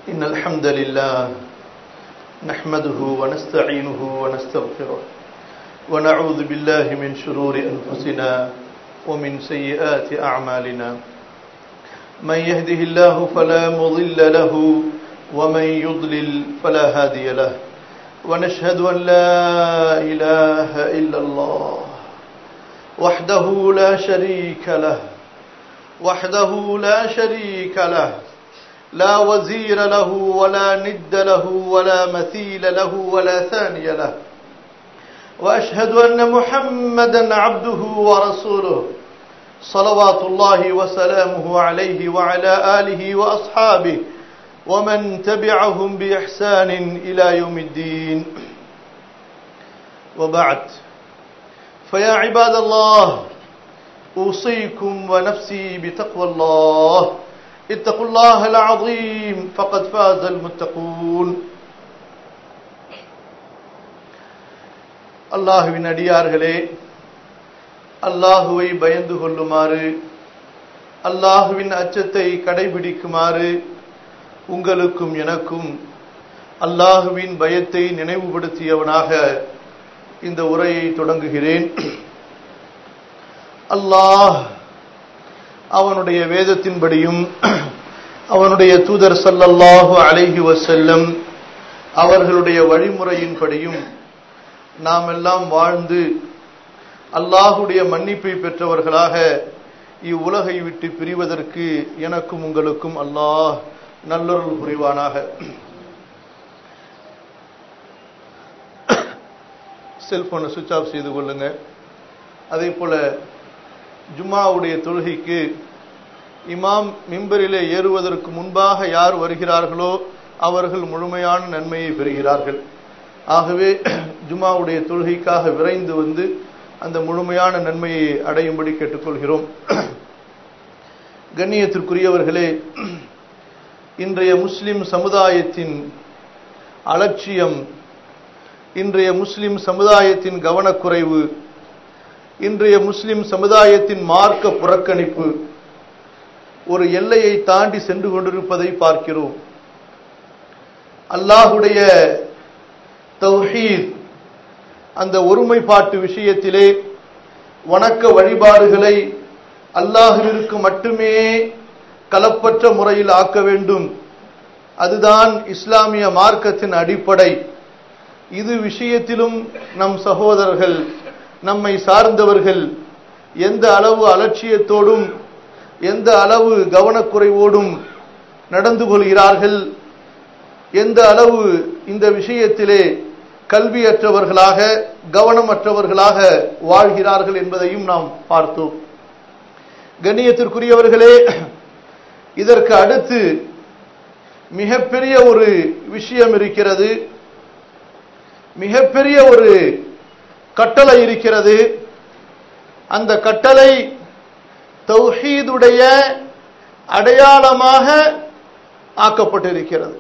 إن الحمد لله نحمده ونستعينه ونستغفره ونعوذ بالله من شرور أنفسنا ومن سيئات أعمالنا من يهده الله فلا مضل له ومن يضلل فلا هادي له ونشهد أن لا إله إلا الله وحده لا شريك له وحده لا شريك له لا وزير له ولا ند له ولا مثيل له ولا ثاني له واشهد ان محمدا عبده ورسوله صلوات الله وسلامه عليه وعلى اله واصحابه ومن تبعهم باحسان الى يوم الدين وبعد فيا عباد الله اوصيكم ونفسي بتقوى الله اتقوا الله العظيم فقد فاز المتقون அல்லாஹுவின் அடியார்களே அல்லாஹுவை பயந்து கொள்ளுமாறு அல்லாஹுவின் அச்சத்தை கடைபிடிக்குமாறு உங்களுக்கும் எனக்கும் அல்லாஹுவின் பயத்தை நினைவுபடுத்தியவனாக இந்த உரையை தொடங்குகிறேன் அல்லாஹ் அவனுடைய வேதத்தின்படியும் அவனுடைய தூதர் சல்லல்லாஹு அலைஹி வசல்லம் அவர்களுடைய வழிமுறையின்படியும் நாம் எல்லாம் வாழ்ந்து அல்லாஹுடைய மன்னிப்பை பெற்றவர்களாக இவ்வுலகை விட்டு பிரிவதற்கு எனக்கும் உங்களுக்கும் அல்லாஹ் நல்லொருள் புரிவானாக செல்போனை சுவிச் ஆஃப் செய்து கொள்ளுங்க அதே போல ஜும்மாவுடைய தொழுகைக்கு இமாம் மிம்பரிலே ஏறுவதற்கு முன்பாக யார் வருகிறார்களோ அவர்கள் முழுமையான நன்மையை பெறுகிறார்கள் ஆகவே ஜும்மாவுடைய தொழுகைக்காக விரைந்து வந்து அந்த முழுமையான நன்மையை அடையும்படி கேட்டுக்கொள்கிறோம் கண்ணியத்திற்குரியவர்களே இன்றைய முஸ்லிம் சமுதாயத்தின் அலட்சியம் இன்றைய முஸ்லிம் சமுதாயத்தின் கவனக்குறைவு இன்றைய முஸ்லிம் சமுதாயத்தின் மார்க்க புறக்கணிப்பு ஒரு எல்லையை தாண்டி சென்று கொண்டிருப்பதை பார்க்கிறோம் அல்லாஹுடைய தௌஹீத் அந்த ஒருமைப்பாட்டு விஷயத்திலே வணக்க வழிபாடுகளை அல்லாஹுவிற்கு மட்டுமே கலப்பற்ற முறையில் ஆக்க வேண்டும் அதுதான் இஸ்லாமிய மார்க்கத்தின் அடிப்படை இது விஷயத்திலும் நம் சகோதரர்கள் நம்மை சார்ந்தவர்கள் எந்த அளவு அலட்சியத்தோடும் எந்த அளவு கவனக்குறைவோடும் நடந்து கொள்கிறார்கள் எந்த அளவு இந்த விஷயத்திலே கல்வியற்றவர்களாக கவனமற்றவர்களாக வாழ்கிறார்கள் என்பதையும் நாம் பார்த்தோம் கண்ணியத்திற்குரியவர்களே இதற்கு அடுத்து மிகப்பெரிய ஒரு விஷயம் இருக்கிறது மிகப்பெரிய ஒரு கட்டளை இருக்கிறது அந்த கட்டளை தௌஹீதுடைய அடையாளமாக ஆக்கப்பட்டிருக்கிறது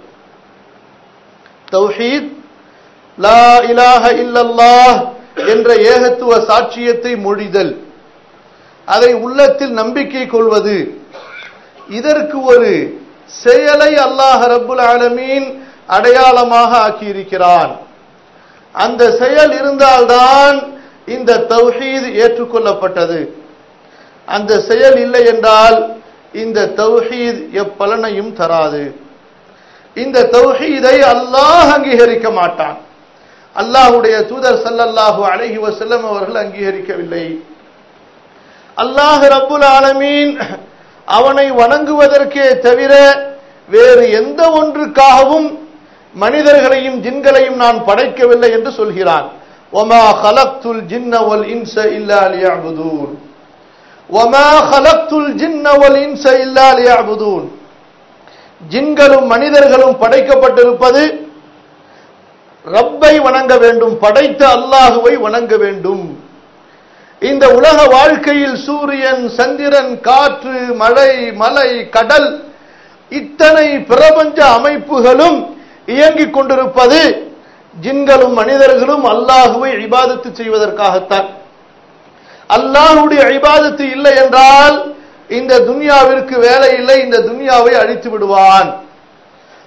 தௌஹீத் லா இலாஹ இல்லல்லாஹ் என்ற ஏகத்துவ சாட்சியத்தை மொழிதல் அதை உள்ளத்தில் நம்பிக்கை கொள்வது இதற்கு ஒரு செயலை அல்லாஹ் ரப்புல் ஆலமீன் அடையாளமாக ஆக்கியிருக்கிறான் அந்த செயல் இருந்தால்தான் இந்த தௌஹீத் ஏற்றுக்கொள்ளப்பட்டது அந்த செயல் இல்லை என்றால் இந்த தௌஹீத் எப்பலனையும் தராது இந்த தௌஹீதை அல்லாஹ் அங்கீகரிக்க மாட்டான் அல்லாஹுடைய தூதர் சல்லல்லாஹு அலஹி வசல்லம் அவர்கள் அங்கீகரிக்கவில்லை அல்லாஹ் ரப்புல் ஆலமீன் அவனை வணங்குவதற்கே தவிர வேறு எந்த ஒன்றுக்காகவும் மனிதர்களையும் ஜின்களையும் நான் படைக்கவில்லை என்று சொல்கிறான் ஒமா ஹலக்துல் ஜின்ன வல் இன்ச இல்லா லியஅபுதூன் ஒமா ஹலக்துல் ஜின்ன வல் இன்ச இல்லா லியஅபுதூன் ஜின்களும் மனிதர்களும் படைக்கப்பட்டிருப்பது ரப்பை வணங்க வேண்டும் படைத்த அல்லாஹுவை வணங்க வேண்டும் இந்த உலக வாழ்க்கையில் சூரியன் சந்திரன் காற்று மழை மலை கடல் இத்தனை பிரபஞ்ச அமைப்புகளும் இயங்கிக் கொண்டிருப்பது ஜின்களும் மனிதர்களும் அல்லாஹுவை இபாதத்து செய்வதற்காகத்தான் அல்லாஹுடைய இபாதத்து இல்லை என்றால் இந்த துன்யாவிற்கு வேலை இல்லை இந்த துன்யாவை அழித்து விடுவான்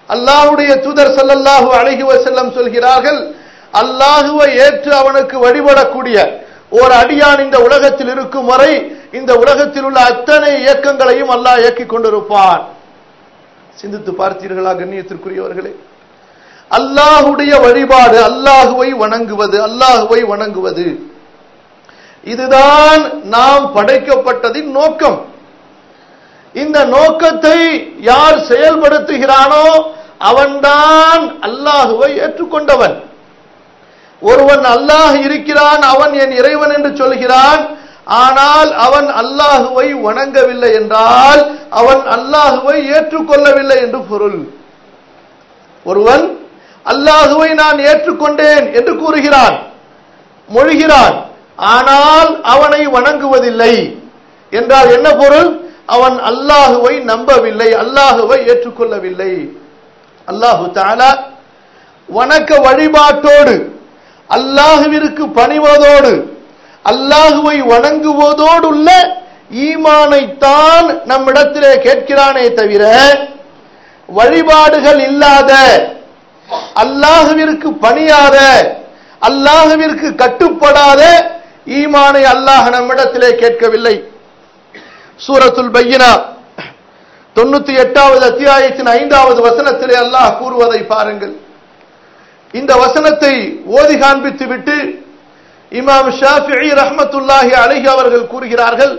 அல்லாஹ்வுடைய தூதர் ஸல்லல்லாஹு அலைஹி வஸல்லம் சொல்கிறார்கள் அல்லாஹுவை ஏற்று அவனுக்கு வழிபடக்கூடிய ஒரு அடியான் இந்த உலகத்தில் இருக்கும் வரை இந்த உலகத்தில் உள்ள அத்தனை இயக்கங்களையும் அல்லாஹ் இயக்கிக் கொண்டிருப்பான் சிந்தித்து பார்த்தீர்களா கண்ணியத்திற்குரியவர்களே அல்லாஹுடைய வழிபாடு அல்லாஹுவை வணங்குவது அல்லாஹுவை வணங்குவது இதுதான் நாம் படைக்கப்பட்டதின் நோக்கம் இந்த நோக்கத்தை யார் செயல்படுத்துகிறானோ அவன்தான் அல்லாஹுவை ஏற்றுக்கொண்டவன் ஒருவன் அல்லாஹ் இருக்கிறான் அவன் என் இறைவன் என்று சொல்கிறான் ஆனால் அவன் அல்லாஹுவை வணங்கவில்லை என்றால் அவன் அல்லாஹுவை ஏற்றுக்கொள்ளவில்லை என்று பொருள் ஒருவன் அல்லாஹுவை நான் ஏற்றுக்கொண்டேன் என்று கூறுகிறான் மொழிகிறான் ஆனால் அவனை வணங்குவதில்லை என்றால் என்ன பொருள் அவன் அல்லாஹுவை நம்பவில்லை அல்லாஹுவை ஏற்றுக்கொள்ளவில்லை அல்லாஹு தாலா வணக்க வழிபாட்டோடு அல்லாஹுவிற்கு பணிவதோடு அல்லாஹுவை வணங்குவதோடு உள்ள ஈமானைத்தான் நம்மிடத்திலே கேட்கிறானே தவிர வழிபாடுகள் இல்லாத அல்லாஹுவிற்கு பணியாத அல்லாஹுவிற்கு கட்டுப்படாத ஈமானை அல்லாஹ் நம்மிடத்திலே கேட்கவில்லை சூரத்துல் பையினா தொண்ணூத்தி எட்டாவது அத்தியாயத்தின் ஐந்தாவது வசனத்திலே அல்லாஹ் கூறுவதை பாருங்கள் இந்த வசனத்தை ஓதி காண்பித்து விட்டு இமாம் ஷாஃபிஇ ரஹ்மத்துல்லாஹி அலைஹி அவர்கள் கூறுகிறார்கள்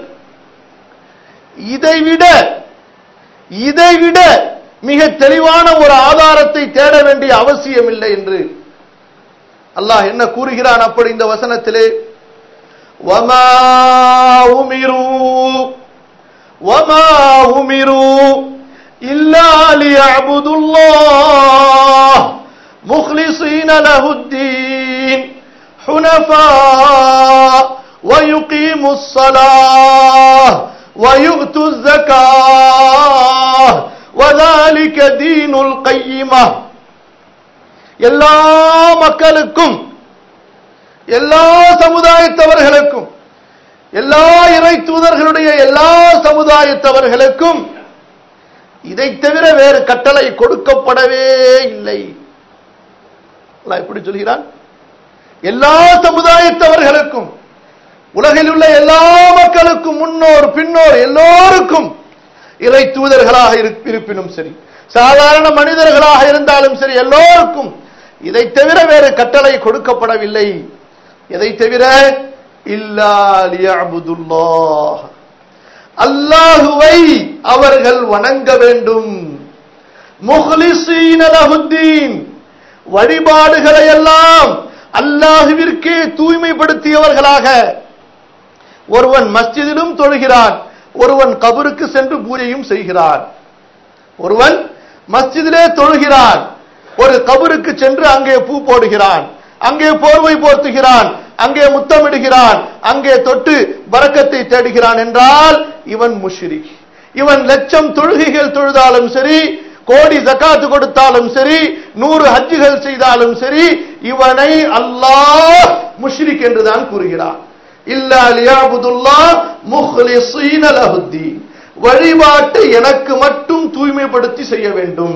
இதைவிட இதைவிட மிக தெளிவான ஒரு ஆதாரத்தை தேட வேண்டிய அவசியம் இல்லை என்று அல்லாஹ் என்ன கூறுகிறான் அப்படி இந்த வசனத்திலே வமா உமிரு வமா உமிரு இல்லா லியஅபுதுல்லாஹ் مخلصين له الدين حنفاء ويقيموا الصلاة ويؤتوا الزكاة وذلك دين القيمة எல்லா மக்களுக்கும் எல்லா சமுதாயத்தவர்களுக்கும் எல்லா இறை தூதர்களுடைய எல்லா சமுதாயத்தவர்களுக்கும் இதை தவிர வேறு கட்டளை கொடுக்கப்படவே இல்லை அல்லாஹ் எப்படி சொல்கிறான் எல்லா சமுதாயத்தவர்களுக்கும் உலகில் உள்ள எல்லா மக்களுக்கும் முன்னோர் பின்னோர் எல்லோருக்கும் இறை தூதர்களாக இரு- இருப்பினும் சரி சாதாரண மனிதர்களாக இருந்தாலும் சரி எல்லோருக்கும் இதை தவிர வேறு கட்டளை கொடுக்கப்படவில்லை எதை தவிர இல்லா லியஅபுதுல்லாஹ் அல்லாஹுவை அவர்கள் வணங்க வேண்டும் முஹ்லிஸீன லஹுத்தீன் வழிபாடுகளை எல்லாம் அல்லாஹுவிற்கே தூய்மைப்படுத்தியவர்களாக ஒருவன் மஸ்ஜிதிலும் தொழுகிறான் ஒருவன் கபருக்கு சென்று பூஜையும் செய்கிறான் ஒருவன் மஸ்ஜிதிலே தொழுகிறான் ஒரு கபருக்கு சென்று அங்கே பூ போடுகிறான் அங்கே போர்வை போர்த்துகிறான் அங்கே முத்தமிடுகிறான் அங்கே தொட்டு பரக்கத்தை தேடுகிறான் என்றால் இவன் முஷ்ரிக் இவன் லட்சம் தொழுகைகள் தொழுதாலும் சரி கோடி ஜக்காத்து கொடுத்தாலும் சரி நூறு ஹஜ்ஜுகள் செய்தாலும் சரி இவனை அல்லாஹ் முஷ்ரிக் என்றுதான் கூறுகிறான் இல்லா லியாபுதுல்லாஹ் முஹ்லிஸீன லஹுத்தீன் வழிபாட்டை எனக்கு மட்டும் தூய்மைப்படுத்தி செய்ய வேண்டும்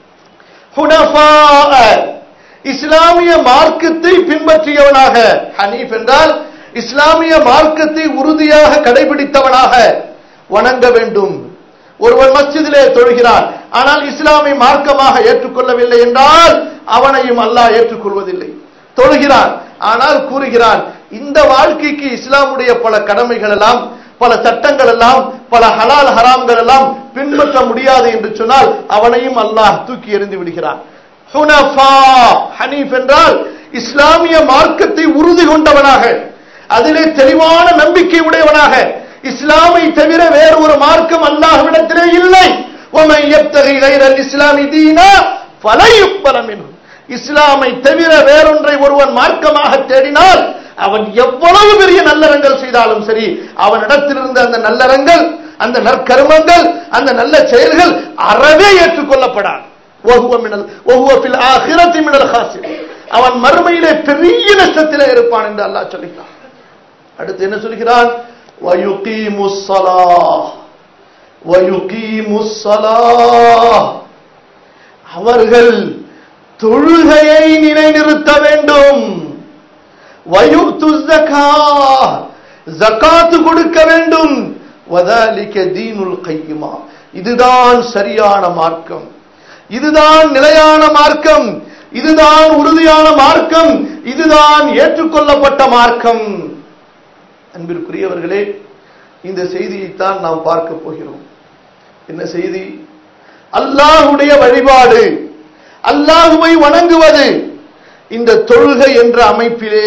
ஹுனஃபாஅ இஸ்லாமிய மார்க்கத்தை பின்பற்றியவனாக ஹனீஃப் என்றால் இஸ்லாமிய மார்க்கத்தை உறுதியாக கடைபிடித்தவனாக வணங்க வேண்டும் ஒருவன் மஸ்ஜிதிலே தொழுகிறான் ஆனால் இஸ்லாமை மார்க்கமாக ஏற்றுக்கொள்ளவில்லை என்றால் அவனையும் அல்லாஹ் ஏற்றுக்கொள்வதில்லை தொழுகிறான் ஆனால் கூறுகிறான் இந்த வாழ்க்கைக்கு இஸ்லாமுடைய பல கடமைகள் எல்லாம் பல சட்டங்கள் எல்லாம் பல ஹலால் ஹராம்கள் எல்லாம் பின்பற்ற முடியாது என்று சொன்னால் அவனையும் அல்லாஹ் தூக்கி எறிந்து விடுகிறான் ஹுனஃபா ஹனீஃப் என்றால் இஸ்லாமிய மார்க்கத்தை உறுதி கொண்டவனாக அதிலே தெளிவான நம்பிக்கை உடையவனாக இஸ்லாமை தவிர வேறு ஒரு மார்க்கம் அல்லாஹ்விடத்திலே இல்லை ومن يبتغي غير الاسلام دينا فلن يقبل منه இஸ்லாமை தவிர வேறொன்றை ஒருவன் மார்க்கமாக தேடினால் அவன் எவ்வளவு பெரிய நல்லறங்கள் செய்தாலும் சரி அவனிடத்திலிருந்து அந்த நல்லறங்கள் அந்த நற்கருமங்கள் அந்த நல்ல செயல்கள் அறவே ஏற்றுக்கொள்ளப்படாது وهو من ال... وهو في الآخرة من الخاسرين அவன் மறுமையிலே பெரிய நஷ்டத்திலே இருப்பான் என்று அல்லாஹ் சொல்கிறான் அடுத்து என்ன சொல்கிறான் وَيُقِيمُ الصَّلَاةَ وَيُقِيمُ الصَّلَاةَ அவர்கள் தொழுகையை நிலைநிறுத்த வேண்டும் வயுத்து ஜக்கா ஜக்காத்து கொடுக்க வேண்டும் வதாலிக்க தீனுல் கையுமா இதுதான் சரியான மார்க்கம் இதுதான் நிலையான மார்க்கம் இதுதான் உறுதியான மார்க்கம் இதுதான் ஏற்றுக்கொள்ளப்பட்ட மார்க்கம் அன்பிற்குரியவர்களே இந்த செய்தியைத்தான் நாம் பார்க்க போகிறோம் என்ன செய்தி அல்லாஹுடைய வழிபாடு அல்லாஹுவை வணங்குவது இந்த தொழுகை என்ற அமைப்பிலே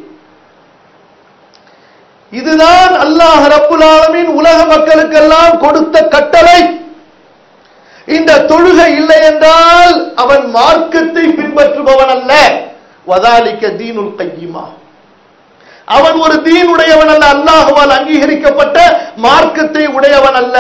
இதுதான் அல்லாஹ் ரப்புல் ஆலமீன் உலக மக்களுக்கெல்லாம் கொடுத்த கட்டளை இந்த தொழுகை இல்லை என்றால் அவன் மார்க்கத்தை பின்பற்றுபவன் அல்ல வதாலிக்க தீனுல் கையிமா அவன் ஒரு தீன் உடையவன் அல்ல அல்லாஹுவால் அங்கீகரிக்கப்பட்ட மார்க்கத்தை உடையவன் அல்ல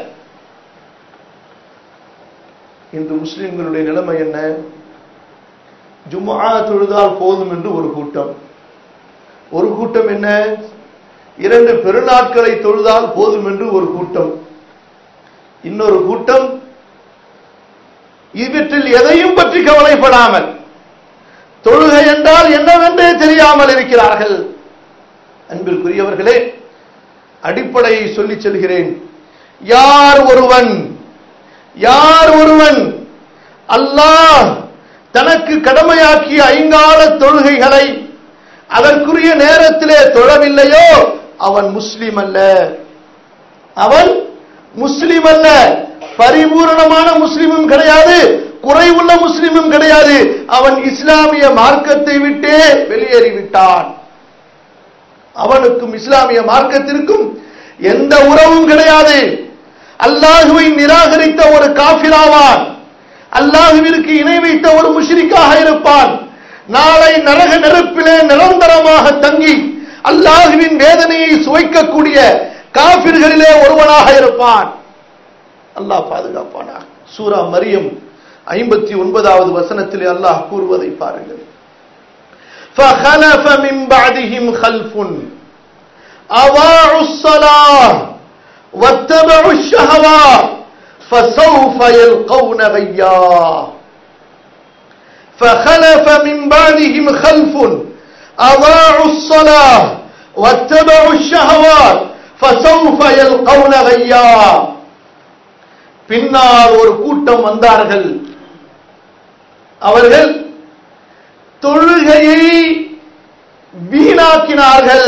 இன்று முஸ்லிம்களுடைய நிலைமை என்ன ஜும்ஆ தொழுதால் போதும் என்று ஒரு கூட்டம் ஒரு கூட்டம் என்ன இரண்டு பெருநாட்களை தொழுதால் போதும் என்று ஒரு கூட்டம் இன்னொரு கூட்டம் இவற்றில் எதையும் பற்றி கவலைப்படாமல் தொழுகை என்றால் என்னவென்றே தெரியாமல் இருக்கிறார்கள் அன்பிற்குரியவர்களே அடிப்படையை சொல்லிச் செல்கிறேன் யார் ஒருவன் யார் ஒருவன் அல்லாஹ் தனக்கு கடமையாக்கிய ஐங்கால தொழுகைகளை அதற்குரிய நேரத்திலே தொழவில்லையோ அவன் முஸ்லிம் அல்ல அவன் முஸ்லிம் அல்ல பரிபூரணமான முஸ்லிமும் கிடையாது குறைவுள்ள முஸ்லிமும் கிடையாது அவன் இஸ்லாமிய மார்க்கத்தை விட்டே வெளியேறிவிட்டான் அவனுக்கும் இஸ்லாமிய மார்க்கத்திற்கும் எந்த உறவும் கிடையாது அல்லாஹுவை நிராகரித்த ஒரு காபிராவான் அல்லாஹுவிற்கு இணை வைத்த ஒரு முஷ்ரிக்காக இருப்பான் நாளை நரக நெருப்பிலே நிரந்தரமாக தங்கி அல்லாஹுவின் வேதனையை சுவைக்கக்கூடிய காபிர்களிலே ஒருவனாக இருப்பான் அல்லாஹ் பாதுகாப்பானா சூரா மரியம் ஐம்பத்தி ஒன்பதாவது வசனத்திலே அல்லாஹ் கூறுவதை பாருங்கள் فخلف من بعدهم خلف أضاعوا الصلاة واتبعوا الشهوات فسوف يلقون غيا فخلف من بعدهم خلف أضاعوا الصلاة واتبعوا الشهوات فسوف يلقون غيا பின்னால் ஒரு கூட்டம் வந்தார்கள் அவர்கள் தொழுகையை வீணாக்கினார்கள்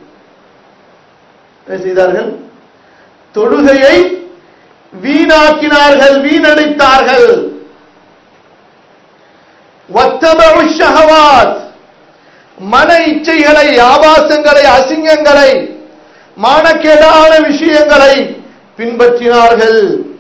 என்ன செய்தார்கள் தொழுகையை வீணாக்கினார்கள் வீணடித்தார்கள் வத்தபு ஷஹவாத் மன இச்சைகளை ஆபாசங்களை அசிங்கங்களை மானக்கேடான விஷயங்களை பின்பற்றினார்கள்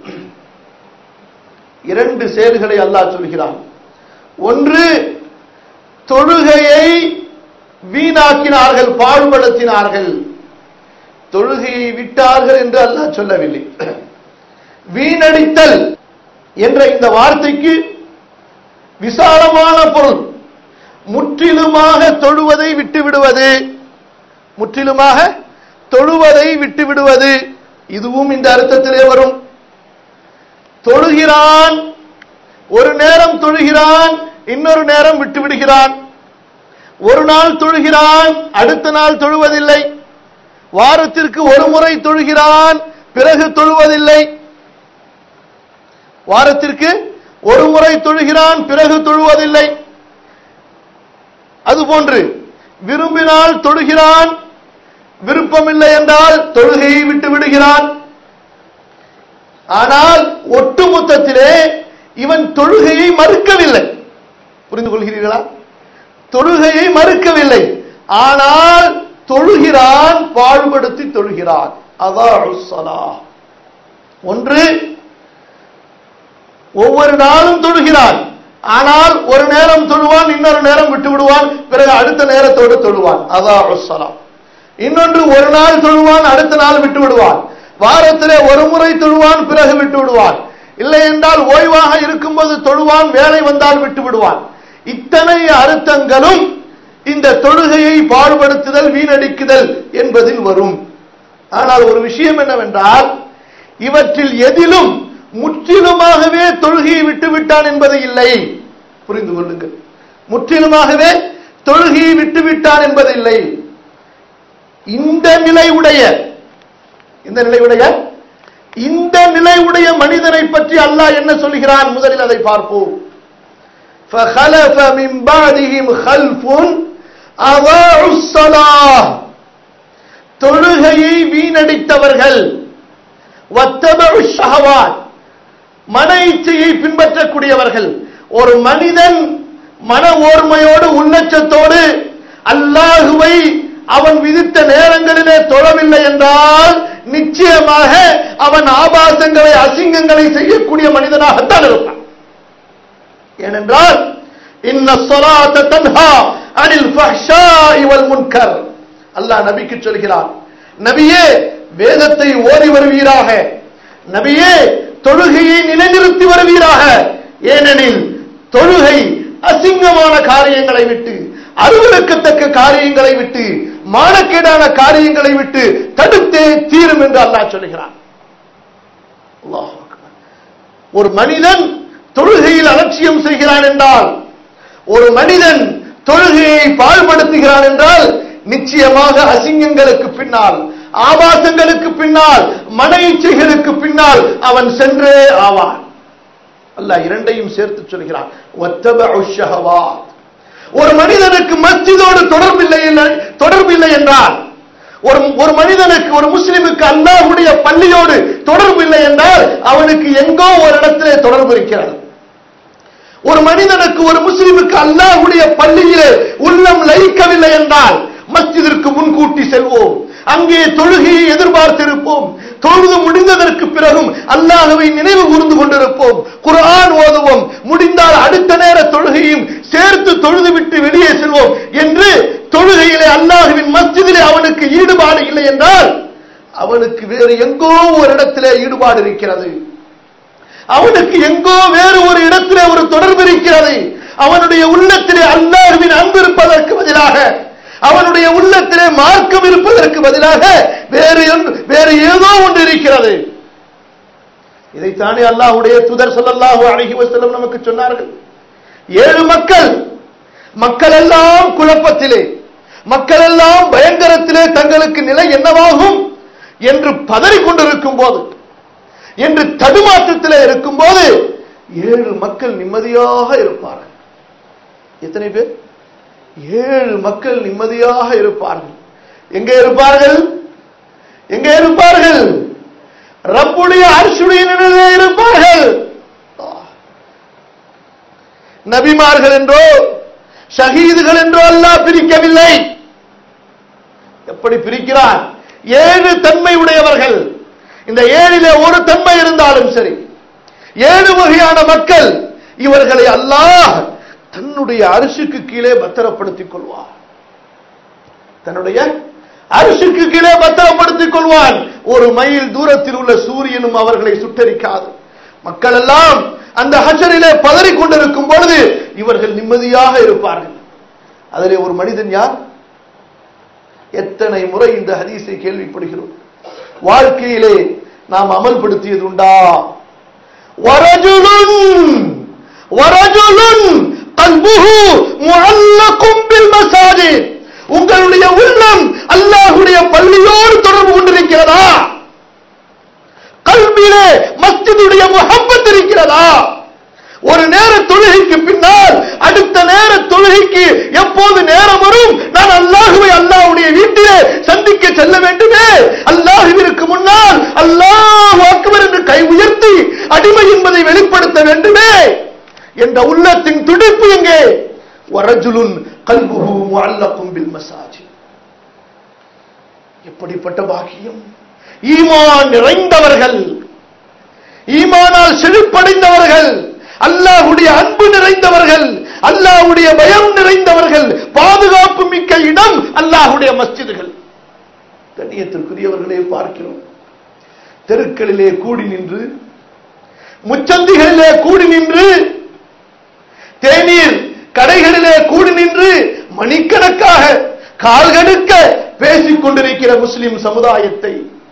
இரண்டு செயல்களை அல்லாஹ் சொல்கிறான் ஒன்று தொழுகையை வீணாக்கினார்கள் பாழ்படுத்தினார்கள் தொழுகையை விட்டார்கள் என்று அல்லாஹ் சொல்லவில்லை வீணடித்தல் என்ற இந்த வார்த்தைக்கு விசாலமான பொருள் முற்றிலுமாக தொழுவதை விட்டு விடுவது முற்றிலுமாக தொழுவதை விட்டு விடுவது இதுவும் இந்த அர்த்தத்திலே வரும் தொழுகிறான் ஒரு நேரம் தொழுகிறான் இன்னொரு நேரம் விட்டு விடுகிறான் ஒரு நாள் தொழுகிறான் அடுத்த நாள் தொழுவதில்லை வாரத்திற்கு ஒரு முறை தொழுகிறான் பிறகு தொழுவதில்லை வாரத்திற்கு ஒரு முறை தொழுகிறான் பிறகு தொழுவதில்லை அதுபோன்று விரும்பினால் தொழுகிறான் விருப்பமில்லை என்றால் தொழுகையை விட்டு விடுகிறான் ஆனால் ஒட்டுமொத்தத்திலே இவன் தொழுகையை மறுக்கவில்லை புரிந்து கொள்கிறீர்களா தொழுகையை மறுக்கவில்லை ஆனால் தொழுகிறான் பாழ்படுத்தி தொழுகிறான் அதான் ஒன்று ஒவ்வொரு நாளும் தொழுகிறான் ஆனால் ஒரு நேரம் தொழுவான் இன்னொரு நேரம் விட்டு விடுவான் பிறகு அடுத்த நேரத்தோடு தொழுவான் அதான் இன்னொன்று ஒரு நாள் தொழுவான் அடுத்த நாள் விட்டு விடுவான் வாரத்திலே ஒரு முறை தொழுவான் பிறகு விட்டு விடுவான் இல்லை என்றால் ஓய்வாக இருக்கும்போது தொழுவான் வேலை வந்தால் விட்டு விடுவான் இத்தனை அர்த்தங்களும் இந்த தொழுகையை பாடுபடுத்துதல் வீணடிக்குதல் என்பதில் வரும் ஆனால் ஒரு விஷயம் என்னவென்றால் இவற்றில் எதிலும் முற்றிலுமாகவே தொழுகையை விட்டு விட்டான் என்பது இல்லை புரிந்து கொள்ளுங்கள் முற்றிலுமாகவே தொழுகையை விட்டு விட்டான் என்பது இல்லை இந்த நிலை உடைய இந்த நிலை உடைய இந்த நிலை உடைய மனிதனை பற்றி அல்லாஹ் என்ன சொல்கிறான் முதலில் அதை பார்ப்போம் فخلف من بعدهم خلف أضاعوا الصلاة தொழுகையை வீணடித்தவர்கள் வத்தபு ஷஹவாத் மன இச்சையை பின்பற்றக்கூடியவர்கள் ஒரு மனிதன் மன ஓர்மையோடு உள்ளச்சத்தோடு அல்லாஹுவை அவன் விதித்த நேரங்களிலே தொழவில்லை என்றால் நிச்சயமாக அவன் ஆபாசங்களை அசிங்கங்களை செய்யக்கூடிய மனிதனாகத்தான் இருப்பான் ஏனென்றால் இன்ன ஸலாத்த தன்ஹா அனில் ஃபஹ்ஷாஇ வல் முன்கர் அல்லாஹ் நபிக்கு சொல்கிறார் நபியே வேதத்தை ஓதி வருவீராக நபியே தொழுகையை நிலைநிறுத்தி வருவீராக ஏனெனில் தொழுகை அசிங்கமான காரியங்களை விட்டு அருவருக்கத்தக்க காரியங்களை விட்டு மானக்கேடான காரியங்களை விட்டு தடுத்தே தீரும் என்று அல்லாஹ் சொல்கிறான் அல்லாஹ் அக்பர். ஒரு மனிதன் தொழுகையில் அலட்சியம் செய்கிறான் என்றால் ஒரு மனிதன் தொழுகையை பாழ்படுத்துகிறான் என்றால் நிச்சயமாக அசிங்கங்களுக்கு பின்னால் ஆபாசங்களுக்கு பின்னால் மன இச்சைகளுக்கு பின்னால் அவன் சென்றே ஆவான் அல்லாஹ் இரண்டையும் சேர்த்து சொல்கிறான் "வத்தபஉ ஷஹவாத்." ஒரு மனிதனுக்கு மஸ்ஜிதோடு தொடர்பில்லை இல்லை- தொடர்பில்லை என்றால் ஒரு ஒரு மனிதனுக்கு ஒரு முஸ்லிமுக்கு அல்லாஹ்வுடைய பள்ளியோடு தொடர்பு இல்லை என்றால் அவனுக்கு எங்கோ ஒரு இடத்திலே தொடர்பு இருக்கிறது ஒரு மனிதனுக்கு ஒரு முஸ்லிமுக்கு அல்லாஹ்வுடைய பள்ளியிலே உள்ளம் லயிக்கவில்லை என்றால் மஸ்ஜிதிற்கு முன்கூட்டி செல்வோம் அங்கே தொழுகையை எதிர்பார்த்திருப்போம் தொழுது முடிந்ததற்கு பிறகும் அல்லாஹ்வை நினைவு கூர்ந்து கொண்டிருப்போம் குர்ஆன் ஓதுவோம் முடிந்தால் அடுத்த நேர தொழுகையும் சேர்த்து தொழுது விட்டு வெளியே செல்வோம் என்று தொழுகையிலே அல்லாஹ்வின் மஸ்ஜிதிலே அவனுக்கு ஈடுபாடு இல்லை என்றால் அவனுக்கு வேறு எங்கோ ஒரு இடத்திலே ஈடுபாடு இருக்கிறது அவனுக்கு எங்கோ வேறு ஒரு இடத்திலே ஒரு தொடர்பு இருக்கிறது அவனுடைய உள்ளத்திலே அல்லாஹ்வின் அன்பு இருப்பதற்கு பதிலாக அவனுடைய உள்ளத்திலே மார்க்கம் இருப்பதற்கு பதிலாக வேறு ஒன்று- வேறு ஏதோ ஒன்று இருக்கிறது இதைத்தானே அல்லாஹ்வுடைய தூதர் ஸல்லல்லாஹு அலைஹி வஸல்லம் நமக்கு சொன்னார்கள் ஏழு மக்கள் மக்கள் எல்லாம் குழப்பத்திலே மக்கள் எல்லாம் பயங்கரத்திலே தங்களுக்கு நிலை என்னவாகும் என்று பதறிக் கொண்டிருக்கும் போது என்று தடுமாற்றத்திலே இருக்கும்போது ஏழு மக்கள் நிம்மதியாக இருப்பார்கள் எத்தனை பேர் ஏழு மக்கள் நிம்மதியாக இருப்பார்கள் எங்கே இருப்பார்கள் எங்கே இருப்பார்கள் ரப்புடைய அரிசுடைய நிலையிலே இருப்பார்கள் நபிமார்கள் என்றோ ஷஹீதுகள் என்றோ அல்லாஹ் பிரிக்கவில்லை எப்படி பிரிக்கிறான் ஏழு தன்மை உடையவர்கள் இந்த ஏழிலே ஒரு தன்மை இருந்தாலும் சரி ஏழு வகையான மக்கள் இவர்களை அல்லாஹ் தன்னுடைய அரிசுக்கு கீழே பத்திரப்படுத்திக் கொள்வார் தன்னுடைய அரிசுக்கு கீழே பத்திரப்படுத்திக் கொள்வான் ஒரு மைல் தூரத்தில் உள்ள சூரியனும் அவர்களை சுட்டரிக்காது மக்கள் எல்லாம் அந்த ஹஜரிலே பதறிக் கொண்டிருக்கும் பொழுது இவர்கள் நிம்மதியாக இருப்பார்கள் அதிலே ஒரு மனிதன் யார் எத்தனை முறை இந்த ஹதீஸை கேள்விப்படுகிறோம் வாழ்க்கையிலே நாம் அமல்படுத்தியது உண்டா வரஜுலுன் வரஜுலுன் கல்புஹு முஅல்லகும் பில் மசாஜித் உங்களுடைய உள்ளம் அல்லாஹ்வுடைய பள்ளியோடு தொடர்பு கொண்டிருக்கிறதா கல்வியிலே மஸ்ஜிதுடைய முகப்பத் இருக்கிறதா ஒரு நேர தொழுகைக்கு பின்னால் அடுத்த நேர தொழுகைக்கு எப்போது நேரம் வரும் நான் அல்லாஹுவை அல்லாஹ்வுடைய வீட்டிலே சந்திக்க செல்ல வேண்டுமே அல்லாஹுவிற்கு முன்னால் அல்லாஹ் அக்பர் என்று கை உயர்த்தி அடிமை என்பதை வெளிப்படுத்த வேண்டுமே என்ற உள்ளத்தின் துடிப்பு எங்கே வரஜுலுன் கல்புஹு முஅல்லகும் பில் மசாஜித் எப்படிப்பட்ட பாக்கியம் ஈமான் நிறைந்தவர்கள் ஈமானால் செழிப்படைந்தவர்கள் அல்லாஹ்வுடைய அன்பு நிறைந்தவர்கள் அல்லாஹ்வுடைய பயம் நிறைந்தவர்கள் பாதுகாப்பு மிக்க இடம் அல்லாஹ்வுடைய மஸ்ஜிதுகள் கண்ணியத்திற்குரியவர்களே பார்க்கிறோம் தெருக்களிலே கூடி நின்று முச்சந்திகளிலே கூடி நின்று தேநீர் கடைகளிலே கூடி நின்று மணிக்கணக்காக கால்கடுக்க பேசிக் கொண்டிருக்கிற முஸ்லிம் சமுதாயத்தை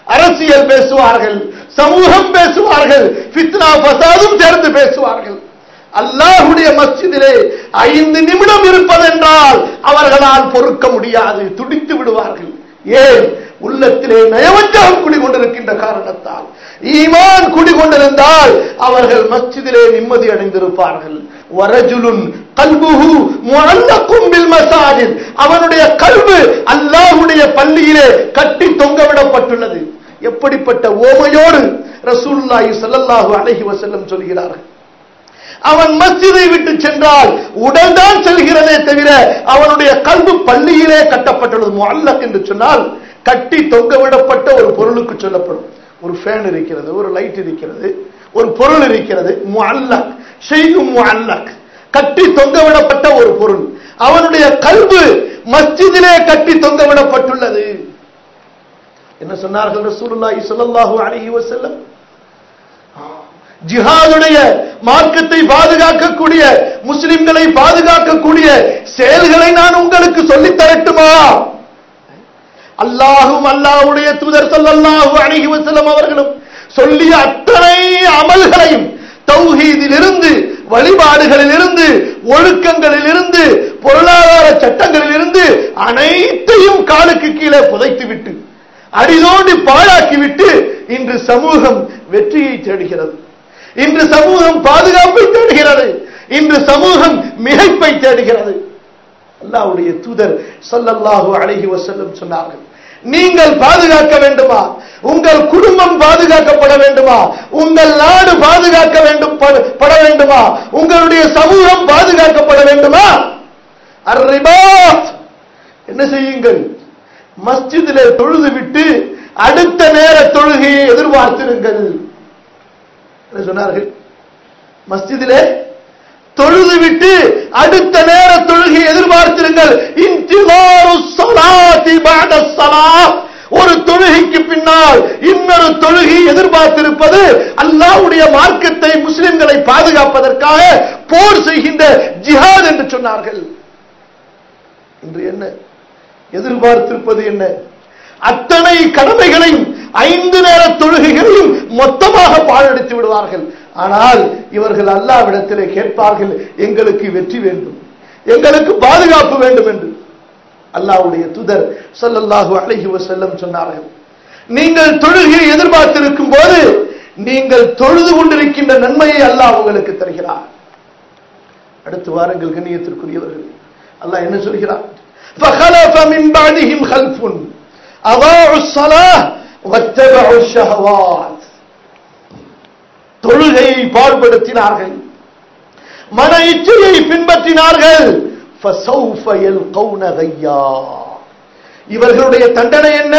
அரசியல் பேசுவார்கள் சமூகம் பேசுவார்கள் ஃபித்னா ஃபசாதும் சேர்ந்து பேசுவார்கள் அல்லாஹுடைய மஸ்ஜிதிலே ஐந்து நிமிடம் இருப்பதென்றால் அவர்களால் பொறுக்க முடியாது துடித்து விடுவார்கள் ஏன் உள்ளத்திலே நயவஞ்சகம் குடிகொண்டிருக்கின்ற காரணத்தால் ஈமான் குடிகொண்டிருந்தால் அவர்கள் மஸ்ஜிதிலே நிம்மதி அடைந்திருப்பார்கள் வரஜுலுன் கல்புஹு முஅல்லக்கும் பில் மசாஜித் அவனுடைய கல்வு அல்லாஹ்வுடைய பள்ளியிலே கட்டி தொங்கவிடப்பட்டுள்ளது எப்படிப்பட்ட ஓமையோடு ரசூலுல்லாஹி ஸல்லல்லாஹு அலைஹி வஸல்லம் சொல்கிறார்கள் அவன் மஸ்ஜிதை விட்டு சென்றால் உடல் தான் செல்கிறதே தவிர அவனுடைய கல்வி பள்ளியிலே கட்டப்பட்டுள்ளது முஅல்லக் என்று சொன்னால் கட்டி தொங்கவிடப்பட்ட ஒரு பொருளுக்கு சொல்லப்படும் ஒரு ஃபேன் இருக்கிறது ஒரு லைட் இருக்கிறது ஒரு பொருள் இருக்கிறது முஅல்லக் ஷெய்கும் முஅல்லக் கட்டி தொங்கவிடப்பட்ட ஒரு பொருள் அவனுடைய கல்வு மஸ்ஜிதிலே கட்டி தொங்கவிடப்பட்டுள்ளது என்ன சொன்னார்கள் ரசூலுல்லாஹி ஸல்லல்லாஹு அலைஹி வஸல்லம் ஜிஹாதுடைய மார்க்கத்தை பாதுகாக்கக்கூடிய முஸ்லிம்களை பாதுகாக்கக்கூடிய செயல்களை நான் உங்களுக்கு சொல்லித் தரட்டுமா அல்லாஹும் அல்லாஹ்வுடைய தூதர் ஸல்லல்லாஹு அலைஹி வஸல்லம் அவர்களும் சொல்லிய அத்தனை அமல்களையும் தௌஹீதில் இருந்து வழிபாடுகளில் இருந்து ஒழுக்கங்களில் இருந்து பொருளாதார சட்டங்களில் இருந்து அனைத்தையும் காலுக்கு கீழே புதைத்துவிட்டு அடிதோண்டி பாழாக்கிவிட்டு இன்று சமூகம் வெற்றியை தேடுகிறது இன்று சமூகம் பாதுகாப்பை தேடுகிறது இன்று சமூகம் மிகைப்பை தேடுகிறது அல்லாஹ்வுடைய தூதர் ஸல்லல்லாஹு அலைஹி வஸல்லம் சொன்னார்கள் நீங்கள் பாதுகாக்க வேண்டுமா உங்கள் குடும்பம் பாதுகாக்கப்பட வேண்டுமா உங்கள் நாடு பாதுகாக்க வேண்டும் பட- பட வேண்டுமா உங்களுடைய சமூகம் பாதுகாக்கப்பட வேண்டுமா அர்ரிபாத் என்ன செய்யுங்கள் மஸ்ஜிதிலே தொழுது விட்டு அடுத்த நேர தொழுகையை எதிர்பார்த்திருங்கள் என்ன சொன்னார்கள் மஸ்ஜிதிலே தொழுது விட்டு அடுத்த நேர தொழுகை எதிர்பார்த்திருங்கள் இன்திலாரு ஸலாத்தி பஅத ஸலாத் ஒரு தொழுகைக்கு பின்னால் இன்னொரு தொழுகை எதிர்பார்த்திருப்பது அல்லாஹ்வுடைய மார்க்கத்தை முஸ்லிம்களை பாதுகாப்பதற்காக போர் செய்கின்ற ஜிஹாத் என்று சொன்னார்கள் இன்று என்ன எதிர்பார்த்திருப்பது என்ன அத்தனை கடமைகளையும் ஐந்து நேர தொழுகைகளையும் மொத்தமாக பாழடித்து விடுவார்கள் ஆனால் இவர்கள் அல்லாவிடத்திலே கேட்பார்கள் எங்களுக்கு வெற்றி வேண்டும் எங்களுக்கு பாதுகாப்பு வேண்டும் என்று அல்லாஹ்வுடைய தூதர் ஸல்லல்லாஹு அலைஹி வஸல்லம் சொன்னார்கள் நீங்கள் தொழுகையை எதிர்பார்த்திருக்கும் போது நீங்கள் தொழுது கொண்டிருக்கின்ற நன்மையை அல்லாஹ் உங்களுக்கு தருகிறார் அடுத்து வாருங்கள் கண்ணியத்திற்குரியவர்கள் அல்லாஹ் என்ன சொல்கிறார் فخلف من بعدهم خلف أضاعوا الصلاة واتبعوا الشهوات தொழுகையை பாடுபடுத்தினார்கள் மன இச்சையை பின்பற்றினார்கள் فسوف يلقون غيا இவர்களுடைய தண்டனை என்ன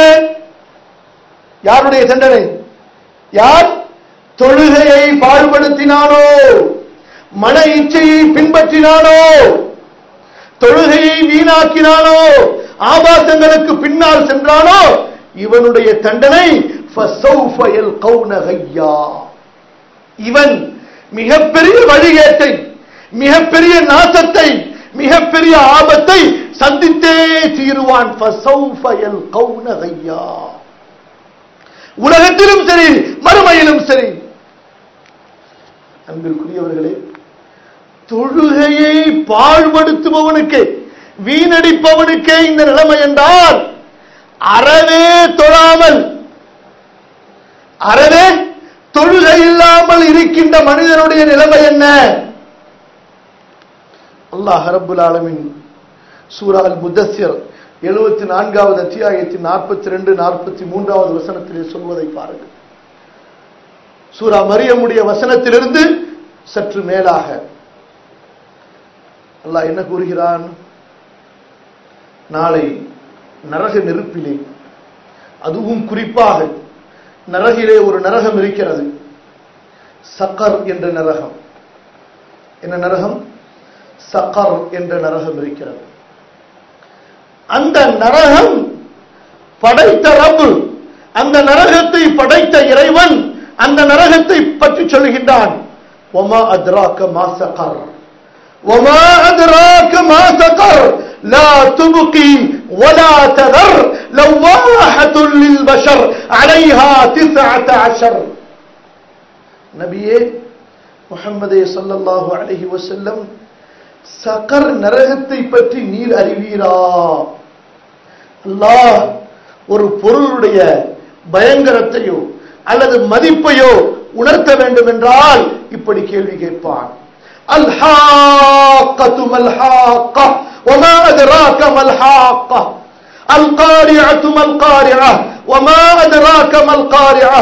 யாருடைய தண்டனை யார் தொழுகையை பாடுபடுத்தினானோ மன இச்சையை பின்பற்றினானோ தொழுகையை வீணாக்கினானோ ஆபாசங்களுக்கு பின்னால் சென்றானோ இவனுடைய தண்டனை فسوف يلقون غيا இவன் மிகப்பெரிய வழிகேட்டை மிகப்பெரிய நாசத்தை மிகப்பெரிய ஆபத்தை சந்தித்தே தீருவான் فسوف يلقون غيا உலகத்திலும் சரி மறுமையிலும் சரி அன்பிற்குரியவர்களே தொழுகையை பாழ்படுத்துபவனுக்கு வீணடிப்பவனுக்கே இந்த நிலைமை என்றால் அறவே தொழாமல் அறவே தொழுகை இல்லாமல் இருக்கின்ற மனிதனுடைய நிலைமை என்ன அல்லாஹ் ரப்புல் ஆலமின் சூரா அல் முத்தஸ்ஸிர் எழுபத்தி நான்காவது அத்தியாயத்தின் நாற்பத்தி ரெண்டு நாற்பத்தி மூன்றாவது வசனத்திலே சொல்வதை பாருங்கள் சூரா மரியமுடைய வசனத்திலிருந்து சற்று மேலாக அல்லாஹ் என்ன கூறுகிறான் நாளை நரக நெருப்பிலே அதுவும் குறிப்பாக நரகிலே ஒரு நரகம் இருக்கிறது சக்கர் என்ற நரகம் என்ன நரகம் சக்கர் என்ற நரகம் இருக்கிறது அந்த நரகம் படைத்த ரப்பு அந்த நரகத்தை படைத்த இறைவன் அந்த நரகத்தை பற்றி சொல்கின்றான் ஒமா அத்ராக்க மா சக்கர் ஒமா அத்ராக்க மா சக்கர் لا تبقي ولا تذر لواحة للبشر عليها تسعة عشر நபியே முஹம்மதே ஸல்லல்லாஹு அலைஹி வஸல்லம் சகர் நரகத்தை பற்றி நீர் அறிவீரா அல்லாஹ் ஒரு பொருளுடைய பயங்கரத்தையோ அல்லது மதிப்பையோ உணர்த்த வேண்டும் என்றால் இப்படி கேள்வி கேட்பான் الحاقة ما الحاقة وما أدراك ما الحاقة القارعة ما القارعة وما أدراك ما القارعة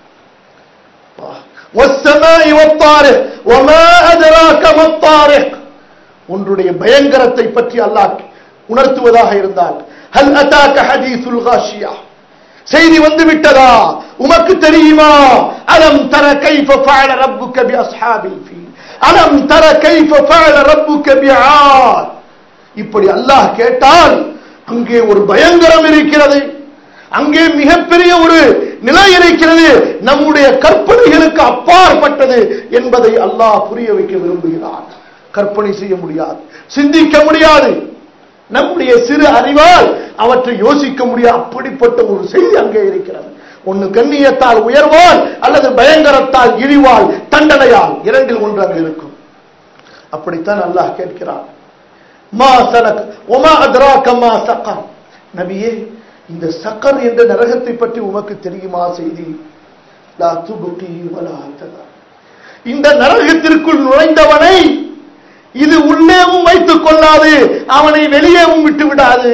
والسماء والطارق وما أدراك ما الطارق உன்னுடைய பயங்கரத்தை பற்றி அல்லாஹ் உணர்த்துவதாக இருந்தால் ஹல் அதாக்க ஹதீசுல் காஷியா செய்தி வந்து விட்டதா உமக்கு தெரியுமா அலம் தர கைஃப ஃபஅல ரப்புக பி அஸ்ஹாபில் ஃபீல் அலம் தர கைஃப ஃபஅல ரப்புக பி ஆத் இப்படி அல்லாஹ் கேட்டால் அங்கே ஒரு பயங்கரம் இருக்கிறது அங்கே மிகப்பெரிய ஒரு நிலை இருக்கிறது நம்முடைய கற்பனைகளுக்கு அப்பாற்பட்டது என்பதை அல்லாஹ் புரிய வைக்க விரும்புகிறான் கற்பனை செய்ய முடியாது சிந்திக்க முடியாது நம்முடைய சிறு அறிவால் அவற்றை யோசிக்க முடியாது அப்படிப்பட்ட ஒரு செய்தி அங்கே இருக்கிறது ஒன்னு கண்ணியத்தால் உயர்வால் அல்லது பயங்கரத்தால் இழிவால் தண்டனையால் இரண்டில் ஒன்று அங்கு இருக்கும் அப்படித்தான் அல்லாஹ் கேட்கிறான் மா சனக் ஒமா அத்ராக மா சக்கர் நபியே இந்த சக்கர் என்ற நரகத்தை பற்றி உமக்கு தெரியுமா செய்தி லா துபுகி வலா ததர். இந்த நரகத்திற்குள் நுழைந்தவனை இது உள்ளேவும் வைத்துக் கொள்ளாது அவனை வெளியேவும் விட்டு விடாது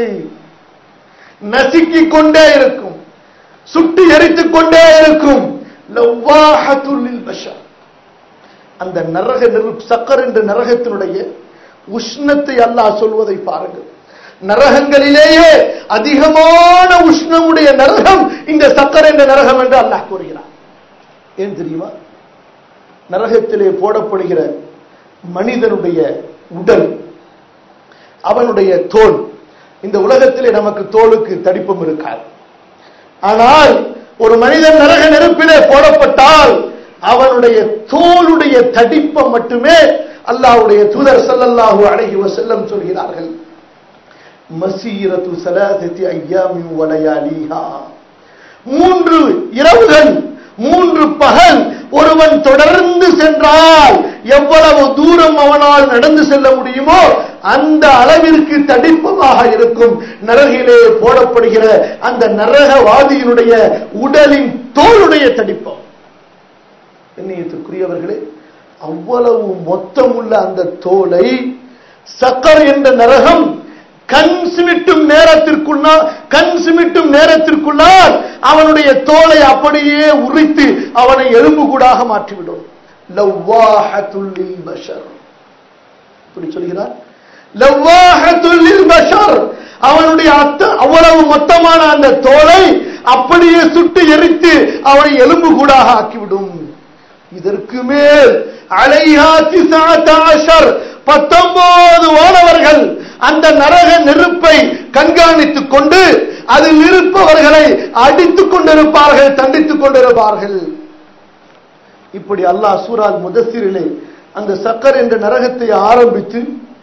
நசுக்கிக் கொண்டே இருக்கும் சுட்டு எரித்துக் கொண்டே இருக்கும் லவ்வாஹத்துல் லில் பஷர். அந்த நரக நெருப்பு சக்கர் என்ற நரகத்தினுடைய உஷ்ணத்தை அல்லாஹ் சொல்வதை பாருங்கள் நரகங்களிலேயே அதிகமான உஷ்ணமுடைய நரகம் இந்த சக்கர் என்ற நரகம் என்று அல்லாஹ் கூறுகிறார் ஏன் தெரியுமா நரகத்திலே போடப்படுகிற மனிதனுடைய உடல் அவனுடைய தோல் இந்த உலகத்திலே நமக்கு தோலுக்கு தடிப்பம் இருக்காது ஆனால் ஒரு மனிதன் நரக நெருப்பிலே போடப்பட்டால் அவனுடைய தோலுடைய தடிப்பம் மட்டுமே அல்லாஹ்வுடைய தூதர் ஸல்லல்லாஹு அலைஹி வஸல்லம் சொல்கிறார்கள் மசீரத்து சலாசத்தி ஐயாமி வலையாலிஹா மூன்று இரவுகள் மூன்று பகல் ஒருவன் தொடர்ந்து சென்றால் எவ்வளவு தூரம் அவனால் நடந்து செல்ல முடியுமோ அந்த அளவிற்கு தடிப்பமாக இருக்கும் நரகிலே போடப்படுகிற அந்த நரகவாதியினுடைய உடலின் தோளுடைய தடிப்பம் எண்ணியத்துக்குரியவர்களே அவ்வளவு மொத்தமுள்ள அந்த தோலை சக்கர் என்ற நரகம் கண் சிமிட்டும் நேரத்திற்குள்ளால் கண் சிமிட்டும் நேரத்திற்குள்ளால் அவனுடைய தோலை அப்படியே உரித்து அவனை எலும்பு கூடாக மாற்றிவிடும் லவ்வாஹத்துல் லில் பஷர் இப்படி சொல்கிறார் லவ்வாஹத்துல் லில் பஷர் அவனுடைய அத்த அவ்வளவு மொத்தமான அந்த தோலை அப்படியே சுட்டு எரித்து அவனை எலும்பு கூடாக ஆக்கிவிடும் இதற்கு மேல் அலைஹா திசாத்தாஷர் பத்தொன்பது வானவர்கள் அந்த நரக நெருப்பை கண்காணித்துக் கொண்டு அதில் இருப்பவர்களை அடித்துக் கொண்டிருப்பார்கள் தண்டித்துக் கொண்டிருப்பார்கள் இப்படி அல்லாஹ் சூரால் முதசிரிலே அந்த சக்கர் என்ற நரகத்தை ஆரம்பித்து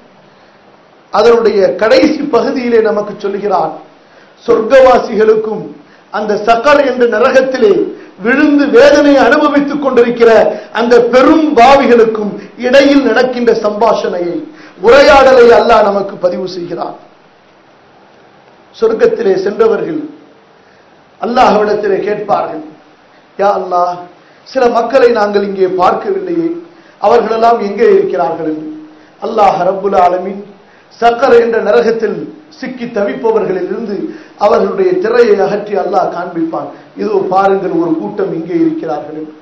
அதனுடைய கடைசி பகுதியிலே நமக்கு சொல்கிறார் சொர்க்கவாசிகளுக்கும் அந்த சக்கர் என்ற நரகத்திலே விழுந்து வேதனை அனுபவித்துக் கொண்டிருக்கிற அந்த பெரும் பாவிகளுக்கும் இடையில் நடக்கின்ற சம்பாஷணையை உரையாடலை அல்லாஹ் நமக்கு பதிவு செய்கிறார் சொர்க்கத்திலே சென்றவர்கள் அல்லாஹ்விடத்திலே கேட்பார்கள் யா அல்லாஹ் சில மக்களை நாங்கள் இங்கே பார்க்கவில்லையே அவர்களெல்லாம் எங்கே இருக்கிறார்கள் என்று அல்லாஹ் ரப்புல் ஆலமீன் சக்கர் என்ற நரகத்தில் சிக்கி தவிப்பவர்களில் இருந்து அவர்களுடைய திரையை அகற்றி அல்லாஹ் காண்பிப்பான் இதோ பாருங்கள் ஒரு கூட்டம் இங்கே இருக்கிறார்கள் என்று.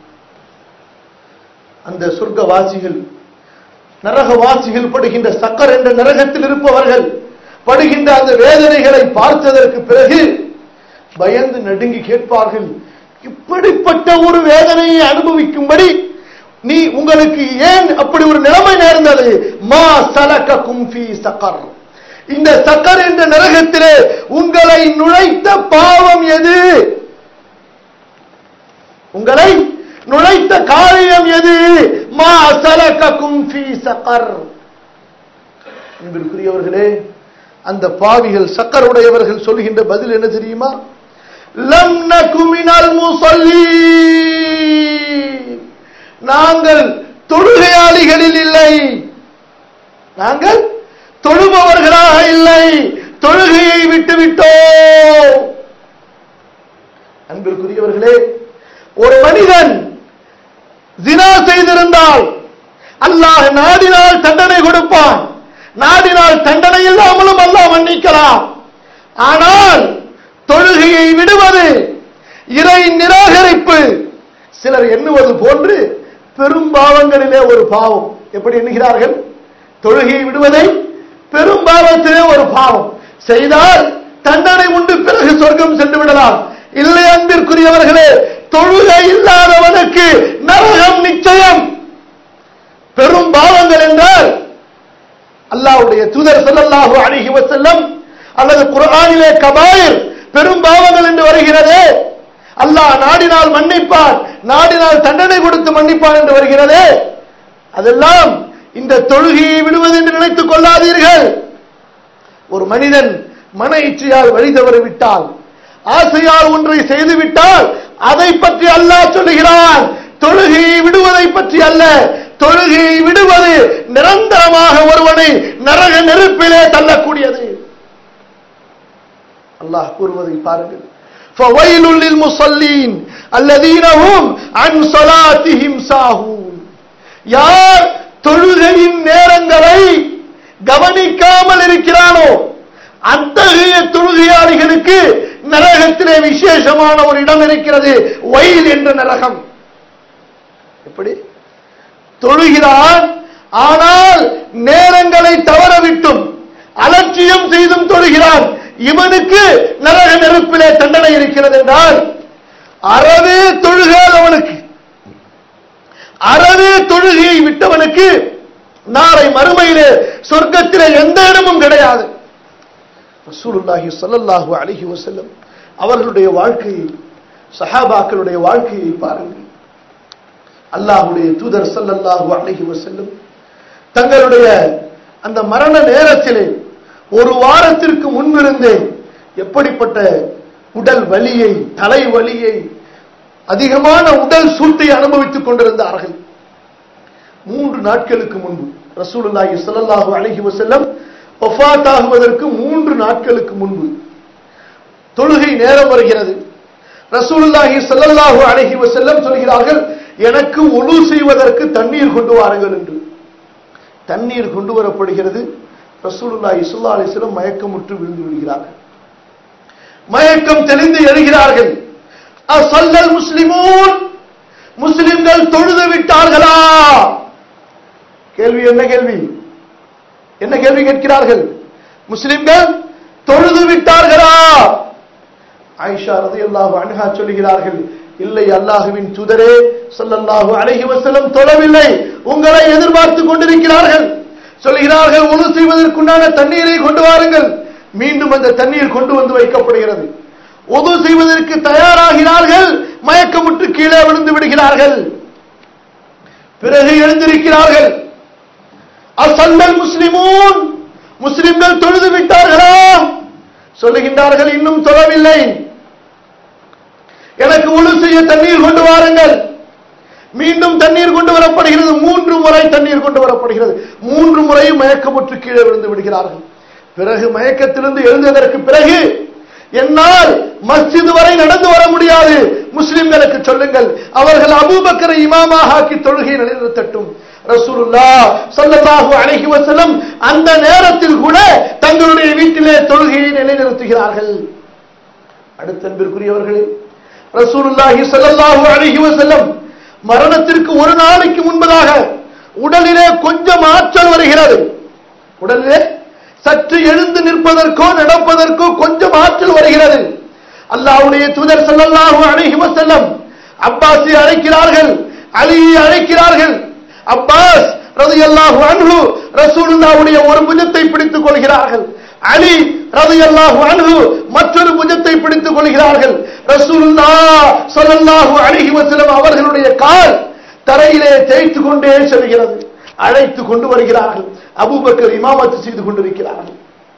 அந்த சொர்க்கவாசிகள் நரகவாசிகள் படுகின்ற சக்கர் என்ற நரகத்தில் இருப்பவர்கள் படுகின்ற அந்த வேதனைகளை பார்த்ததற்கு பிறகு பயந்து நடுங்கி கேட்பார்கள் இப்படிப்பட்ட ஒரு வேதனையை அனுபவிக்கும்படி நீ உங்களுக்கு ஏன் அப்படி ஒரு நிலைமை நேர்ந்தது மா சலக கும்பி சக்கர் இந்த சக்கர் என்ற நரகத்திலே உங்களை நுழைத்த பாவம் எது உங்களை நுழைத்த காரியம் எது மா சலக கும்பி சக்கர் அன்பிற்குரியவர்களே அந்த பாவிகள் சக்கருடையவர்கள் சொல்கின்ற பதில் என்ன தெரியுமா லம் நகுமினல் முசல்லி நாங்கள் தொழுகையாளிகளில் இல்லை நாங்கள் தொழுபவர்களாக இல்லை தொழுகையை விட்டு விட்டோம் அன்பிற்குரியவர்களே ஒரு மனிதன் ஜினா செய்திருந்தால் அல்லாஹ் நாடினால் தண்டனை கொடுப்பான் நாடினால் தண்டனை இல்லாமலும் அல்லாஹ் மன்னிக்கலாம் ஆனால் தொழுகையை விடுவது இறை நிராகரிப்பு சிலர் எண்ணுவது போன்று பெரும் பாவங்களிலே ஒரு பாவம் எப்படி எண்ணுகிறார்கள் தொழுகையை விடுவதை பெரும் பாவத்திலே ஒரு பாவம் செய்தால் தண்டனை உண்டு பிறகு சொர்க்கம் சென்று விடலாம் இல்லை அன்பிற்குரியவர்களே தொழுகை இல்லாதவனுக்கு நரகம் நிச்சயம் பெரும் பாவங்கள் என்றால் அல்லாஹ்வுடைய தூதர் ஸல்லல்லாஹு அலைஹி வஸல்லம் அல்லது குர்ஆனிலே கபாயிர் பெரும் பாவங்கள் என்று வருகிறதே அல்லாஹ் நாடினால் மன்னிப்பான் நாடினால் தண்டனை கொடுத்து மன்னிப்பான் என்று வருகிறதே அதெல்லாம் இந்த தொழுகையை விடுவது என்று நினைத்துக் கொள்ளாதீர்கள் ஒரு மனிதன் மன இச்சையால் வழி தவறி விட்டால் ஆசையால் ஒன்றை செய்து விட்டால் அதை பற்றி அல்லாஹ் சொல்லுகிறான் தொழுகையை விடுவதை பற்றி அல்ல தொழுகையை விடுவது நிரந்தரமாக ஒருவனை நரக நெருப்பிலே தள்ளக்கூடியது அல்லாஹ் கூறுவதை பாருங்கள் فَوَيْلٌ لِلْمُصَلِّينَ الَّذِينَ هُمْ عَنْ صَلَاتِهِمْ سَاهُونَ யார் தொழுகையின் நேரங்களை கவனிக்காமல் இருக்கிறானோ அத்தகைய தொழுகையாளிகளுக்கு நரகத்திலே விசேஷமான ஒரு இடம் இருக்கிறது வயல் என்ற நரகம் எப்படி தொழுகிறான் ஆனால் நேரங்களை தவறவிட்டும் அலட்சியம் செய்தும் தொழுகிறான் இவனுக்கு நரக நெருப்பிலே தண்டனை இருக்கிறது என்றால் அறவே தொழுகாதவனுக்கு அறவே தொழுகையை விட்டவனுக்கு நாளை மறுமையிலே சொர்க்கத்திலே எந்த இடமும் கிடையாது ரசூலுல்லாஹி ஸல்லல்லாஹு அலைஹி வஸல்லம் அவர்களுடைய வாழ்க்கையை சஹாபாக்களுடைய வாழ்க்கையை பாருங்கள் அல்லாஹ்வுடைய தூதர் ஸல்லல்லாஹு அலைஹி வஸல்லம் தங்களுடைய அந்த மரண நேரத்திலே ஒரு வாரத்திற்கு முன்பிருந்தே எப்படிப்பட்ட உடல் வலியை தலை வலியை அதிகமான உடல் சூட்டை அனுபவித்துக் கொண்டிருந்தார்கள் மூன்று நாட்களுக்கு முன்பு ரசூலுல்லாஹி ஸல்லல்லாஹு அலைஹி வஸல்லம் வஃபாத் ஆகுவதற்கு மூன்று நாட்களுக்கு முன்பு தொழுகை நேரம் வருகிறது ரசூலுல்லாஹி ஸல்லல்லாஹு அலைஹி வஸல்லம் சொல்கிறார்கள் எனக்கு ஒழு செய்வதற்கு தண்ணீர் கொண்டு வாருங்கள் என்று தண்ணீர் கொண்டு வரப்படுகிறது ரசூலுல்லாஹி ஸல்லல்லாஹு அலைஹி வஸல்லம் மயக்கமுற்று விழுந்து விடுகிறார்கள் மயக்கம் தெளிந்து எழுகிறார்கள் அசல்லல் முஸ்லிமூன் முஸ்லிம்கள் தொழுது விட்டார்களா கேள்வி என்ன கேள்வி என்ன கேள்வி கேட்கிறார்கள் முஸ்லிம்கள் தொழுது விட்டார்களா ஆயிஷா ரலியல்லாஹு அன்ஹா சொல்கிறார்கள் இல்லை அல்லாஹுவின் தூதரே ஸல்லல்லாஹு அலைஹி வஸல்லம் தொழவில்லை உங்களை எதிர்பார்த்து கொண்டிருக்கிறார்கள் சொல்கிறார்கள் உணவு செய்வதற்குண்டான தண்ணீரை கொண்டு வாருங்கள் மீண்டும் அந்த தண்ணீர் கொண்டு வந்து வைக்கப்படுகிறது உது செய்வதற்கு தயாராகிறார்கள் மயக்கமுற்று கீழே விழுந்து விடுகிறார்கள் பிறகு எழுந்திருக்கிறார்கள் அசல்லல் முஸ்லிமூன் முஸ்லிம்கள் தொழுது விட்டார்களா சொல்லுகின்றார்கள் இன்னும் தொழவில்லை எனக்கு உழு செய்ய தண்ணீர் கொண்டு வாருங்கள் மீண்டும் தண்ணீர் கொண்டு வரப்படுகிறது மூன்று முறை தண்ணீர் கொண்டு வரப்படுகிறது மூன்று முறையும் மயக்கமுற்று கீழே விழுந்து விடுகிறார்கள் பிறகு மயக்கத்திலிருந்து எழுந்ததற்கு பிறகு என்னால் மஸ்ஜித் வரை நடந்து வர முடியாது முஸ்லிம்களுக்கு சொல்லுங்கள் அவர்கள் அபூபக்கரை இமாமாக ஆக்கி தொழுகை நிலைநிறுத்தட்டும் ரசூலுல்லா ஸல்லல்லாஹு அலைஹி வஸல்லம் அந்த நேரத்தில் கூட தங்களுடைய வீட்டிலே தொழுகையை நிலைநிறுத்துகிறார்கள் அடுத்த அன்பிற்குரியவர்களே ரசூலுல்லாஹி ஸல்லல்லாஹு அலைஹி வஸல்லம் மரணத்திற்கு ஒரு நாளைக்கு முன்பதாக உடலிலே கொஞ்சம் ஆற்றல் வருகிறது உடலிலே சற்று எழுந்து நிற்பதற்கோ நடப்பதற்கோ கொஞ்சம் ஆற்றல் வருகிறது அல்லாஹ்வுடைய தூதர் ஸல்லல்லாஹு அலைஹி வஸல்லம் அப்பாஸை அழைக்கிறார்கள் அலியை அழைக்கிறார்கள் அப்பாஸ் ரலியல்லாஹு அன்ஹு ரசூலுல்லாஹ்வுடைய ஒரு புஜத்தை பிடித்துக் கொள்கிறார்கள் அலி ரலியல்லாஹு அன்ஹு மற்றொரு புஜத்தை பிடித்துக் கொள்கிறார்கள் ரசூலுல்லாஹ் ஸல்லல்லாஹு அலைஹி வஸல்லம் அவர்களுடைய கால் தரையிலே தேய்த்து கொண்டே செல்கிறது அழைத்து கொண்டு வருகிறார்கள் அபூபக்கர் இமாமத்து செய்து கொண்டிருக்கிறார்கள்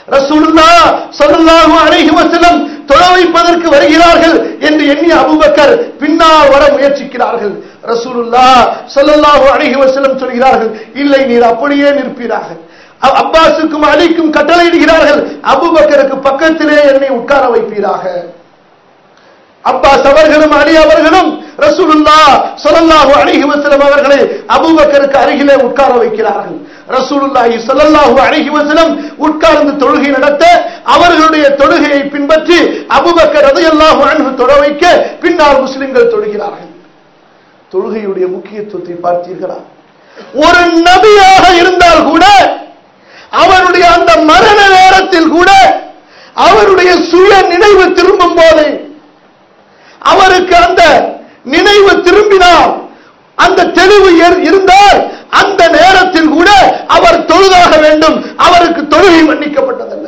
ரசூலுல்லா ஸல்லல்லாஹு அலைஹி வஸல்லம் தொழ வைப்பதற்கு வருகிறார்கள் என்று எண்ணி அபூபக்கர் பின்னால் வர முயற்சிக்கிறார்கள் ரசூலுல்லா ஸல்லல்லாஹு அலைஹி வஸல்லம் சொல்கிறார்கள் இல்லை நீர் அப்படியே நிற்பீராக அ- அப்பாஸுக்கும் அலிக்கும் கட்டளையிடுகிறார்கள் அபூபக்கருக்கு பக்கத்திலே என்னை உட்கார வைப்பீராக அப்பாஸ் அவர்களும் அலி அவர்களும் ரசூலுல்லா ஸல்லல்லாஹு அலைஹி வஸல்லம் அவர்களை அபூபக்கருக்கு அருகிலே உட்கார வைக்கிறார்கள் ரசூலுல்லாஹி ஸல்லல்லாஹு அலைஹி வஸல்லம் உட்கார்ந்து தொழுகை நடத்த அவர்களுடைய தொழுகையை பின்பற்றி அபூபக்கர் ரலியல்லாஹு அன்ஹு தொழ வைக்க பின்னால் முஸ்லிம்கள் தொழுகிறார்கள் தொழுகையுடைய முக்கியத்துவத்தை பார்த்தீர்களா ஒரு நபியாக இருந்தால் கூட அவருடைய அந்த மரண நேரத்தில் கூட அவருடைய சுய நினைவு திரும்பும் போது அவருக்கு அந்த நினைவு திரும்பினால் அந்த தெளிவு ஏற்- இருந்தால் அந்த நேரத்தில் கூட அவர் தொழுதாக வேண்டும் அவருக்கு தொழுகை மன்னிக்கப்பட்டதல்ல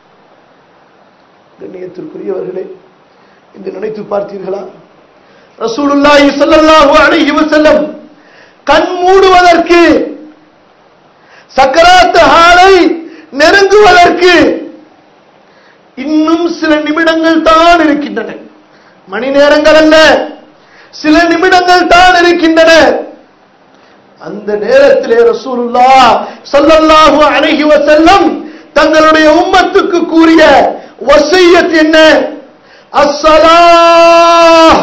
கண்ணியத்திற்குரியவர்களே என்று நினைத்து பார்த்தீர்களா ரசூலுல்லாஹி ஸல்லல்லாஹு அலைஹி வஸல்லம் கண் மூடுவதற்கு சக்கராத்து ஹாலை நெருங்குவதற்கு இன்னும் சில நிமிடங்கள் தான் இருக்கின்றன மணி நேரங்கள் அல்ல சில நிமிடங்கள் தான் இருக்கின்றன அந்த நேரத்திலே ரசூலுல்லா ஸல்லல்லாஹு அலைஹி வஸல்லம் தங்களுடைய உம்மத்துக்கு கூறிய வசியத் என்ன அஸ்ஸலாஹ்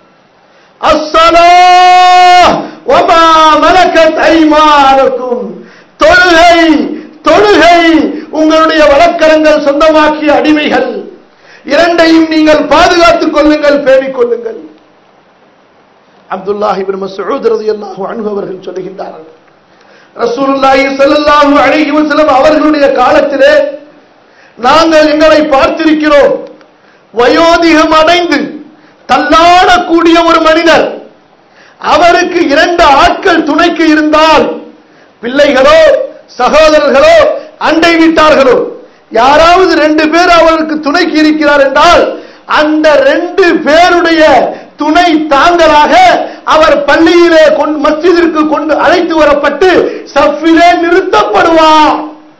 அஸ்ஸலாஹ் வமா மலக்கத் ஐமானுக்கும் தொழுகை தொழுகை உங்களுடைய வழக்கரங்கள் சொந்தமாக்கிய அடிமைகள் இரண்டையும் நீங்கள் பாதுகாத்துக் கொள்ளுங்கள் பேணிக் கொள்ளுங்கள் அப்துல்லாஹி இப்னு மஸ்ஊத் ரலியல்லாஹு அன்ஹு அவர்கள் சொல்லுகின்றார்கள் ரசூலுல்லாஹி ஸல்லல்லாஹு அலைஹி வஸல்லம் அவர்களுடைய காலத்திலே நாங்கள் எங்களை பார்த்திருக்கிறோம் வயோதிகம் அடைந்து தள்ளாடக்கூடிய ஒரு மனிதர் அவருக்கு இரண்டு ஆட்கள் துணைக்கு இருந்தால் பிள்ளைகளோ சகோதரர்களோ அண்டை வீட்டார்களோ யாராவது ரெண்டு பேர் அவருக்கு துணைக்கு இருக்கிறார் என்றால் அந்த ரெண்டு பேருடைய துணை தாங்கலாக அவர் பள்ளியிலே கொண்டு மஸ்ஜிதிற்கு கொண்டு அழைத்து வரப்பட்டு சஃபிலே நிறுத்தப்படுவார்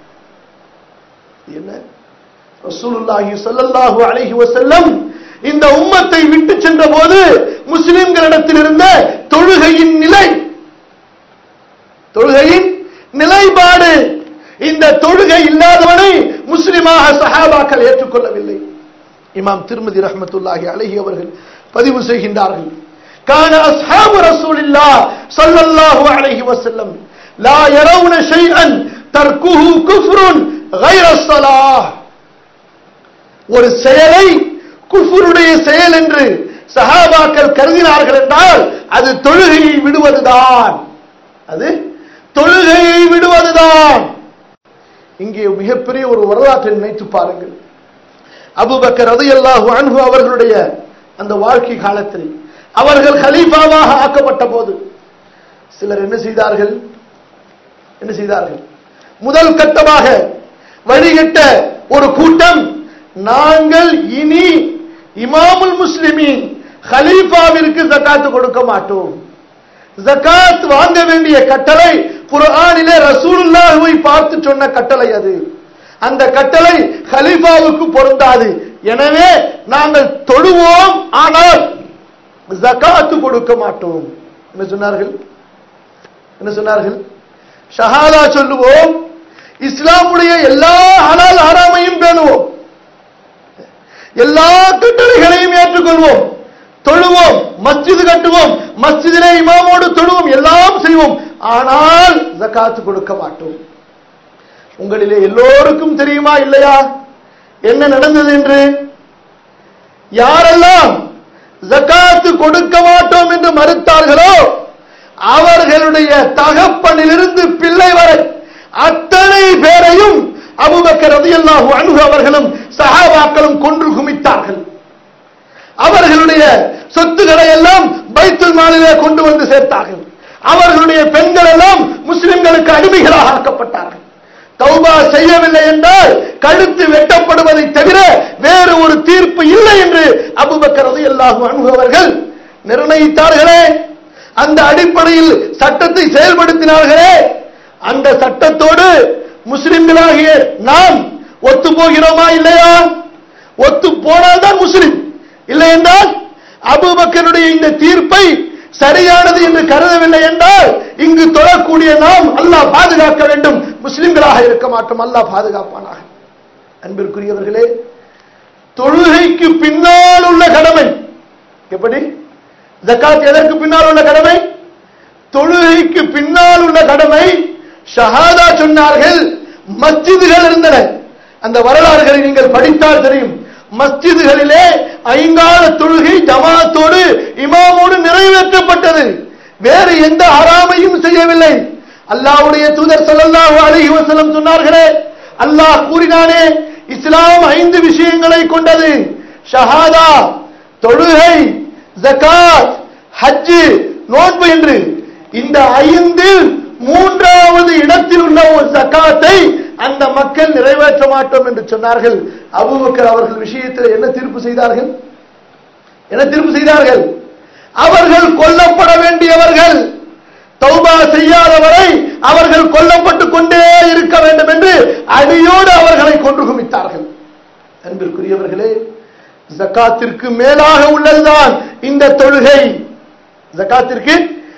என்ன ரசூலுல்லாஹி ஸல்லல்லாஹு அலைஹி வஸல்லம் இந்த உம்மத்தை விட்டு சென்ற போது முஸ்லிம்களிடத்தில் இருந்த தொழுகையின் நிலை தொழுகையின் நிலைப்பாடு இந்த தொழுகை இல்லாதவனை முஸ்லிமாக சஹாபாக்கள் ஏற்றுக்கொள்ளவில்லை இமாம் திருமதி ரஹ்மத்துல்லாஹி அலைஹி அவர்கள் பதிவு செய்கின்றார்கள் கான அஸ்ஹாபு ரசூலில்லாஹ் ஸல்லல்லாஹு அலைஹி வஸல்லம் லா யரவுன ஷைஅன் தர்க்குஹு குஃப்ருன் غير الصلاة ஒரு செயலை குஃபுருடைய செயல் என்று சஹாபாக்கள் கருதினார்கள் என்றால் அது தொழுகையை விடுவதுதான் அது தொழுகையை விடுவதுதான் இங்கே மிகப்பெரிய ஒரு வரலாற்றை நினைத்து பாருங்கள் அபுபக்கர் ரலியல்லாஹு அன்ஹு அவர்களுடைய அந்த வாழ்க்கை காலத்தில் அவர்கள் கலீஃபாவாக ஆக்கப்பட்ட போது சிலர் என்ன செய்தார்கள் என்ன செய்தார்கள் முதல் கட்டமாக வழிகட்ட ஒரு கூட்டம் நாங்கள் இனி இமாமுல் முஸ்லிமின் ஹலீஃபாவிற்கு ஜகாத்து கொடுக்க மாட்டோம் ஜகாத் வாங்க வேண்டிய கட்டளை குர்ஆனிலே ரசூலுல்லாஹுவை பார்த்து சொன்ன கட்டளை அது அந்த கட்டளை ஹலீஃபாவுக்கு பொருந்தாது எனவே நாங்கள் தொழுவோம் ஆனால் ஜகாத்து கொடுக்க மாட்டோம் என்ன சொன்னார்கள் என்ன சொன்னார்கள் ஷஹாதா சொல்லுவோம் இஸ்லாமுடைய எல்லா ஹலால் ஹராமையும் பேணுவோம் எல்லா கட்டளைகளையும் ஏற்றுக்கொள்வோம் தொழுவோம் மஸ்ஜிது கட்டுவோம் மஸ்ஜிதிலே இமாமோடு தொழுவோம் எல்லாம் செய்வோம் ஆனால் ஜகாத்து கொடுக்க மாட்டோம் உங்களிலே எல்லோருக்கும் தெரியுமா இல்லையா என்ன நடந்தது என்று யாரெல்லாம் ஜகாத்து கொடுக்க மாட்டோம் என்று மறுத்தார்களோ அவர்களுடைய தகப்பனிலிருந்து பிள்ளை வரை அத்தனை பேரையும் அபுபக்கர் ரலியல்லாஹு அன்ஹு அவர்களும் சஹாபாக்களும் கொன்று குமித்தார்கள் அவர்களுடைய சொத்துக்களை எல்லாம் பைத்துல் மாலிலே கொண்டு வந்து சேர்த்தார்கள் அவர்களுடைய பெண்கள் எல்லாம் முஸ்லிம்களுக்கு அடிமைகளாக ஆக்கப்பட்டார்கள் தௌபா செய்யவில்லை என்றால் கழுத்து வெட்டப்படுவதை தவிர வேறு ஒரு தீர்ப்பு இல்லை என்று அபுபக்கர் ரலியல்லாஹு அன்ஹு அவர்கள் நிர்ணயித்தார்களே அந்த அடிப்படையில் சட்டத்தை செயல்படுத்தினார்களே அந்த சட்டத்தோடு முஸ்லிம்களாகிய நாம் ஒத்து போகிறோமா இல்லையா ஒத்து போனால்தான் முஸ்லிம் இல்லை என்றால் அபுபக்கருடைய இந்த தீர்ப்பை சரியானது என்று கருதவில்லை என்றால் இங்கு தொழக்கூடிய நாம் அல்லாஹ் பாதுகாக்க வேண்டும் முஸ்லிம்களாக இருக்க மாட்டோம் அல்லாஹ் பாதுகாப்பானாக அன்பிற்குரியவர்களே தொழுகைக்கு பின்னால் உள்ள கடமை எப்படி ஜக்காத் எதற்கு பின்னால் உள்ள கடமை தொழுகைக்கு பின்னால் உள்ள கடமை ஷஹாதா சொன்னார்கள் மஸ்ஜிதுகள் இருந்தன அந்த வரலாறுகளை நீங்கள் படித்தால் தெரியும் மஸ்ஜிதுகளிலே ஐங்கால தொழுகை ஜமாத்தோடு இமாமோடு நிறைவேற்றப்பட்டது வேறு எந்த ஹராமையும் செய்யவில்லை அல்லாஹ்வுடைய தூதர் ஸல்லல்லாஹு அலைஹி வஸல்லம் சொன்னார்களே அல்லாஹ் கூறினானே இஸ்லாம் ஐந்து விஷயங்களை கொண்டது ஷஹாதா தொழுகை ஜகாத் ஹஜ் நோன்பு என்று இந்த ஐந்தில் மூன்றாவது இடத்தில் உள்ள ஒரு ஜக்காத்தை அந்த மக்கள் நிறைவேற்ற மாட்டோம் என்று சொன்னார்கள் அபூபக்கர் அவர்கள் விஷயத்தில் என்ன தீர்ப்பு செய்தார்கள் என்ன தீர்ப்பு செய்தார்கள் அவர்கள் கொல்லப்பட வேண்டியவர்கள் தௌபா செய்யாதவரை அவர்கள் கொல்லப்பட்டுக் கொண்டே இருக்க வேண்டும் என்று அடியோடு அவர்களை கொன்று குமித்தார்கள் அன்பிற்குரியவர்களே ஜக்காத்திற்கு மேலாக உள்ளதுதான் இந்த தொழுகை ஜக்காத்திற்கு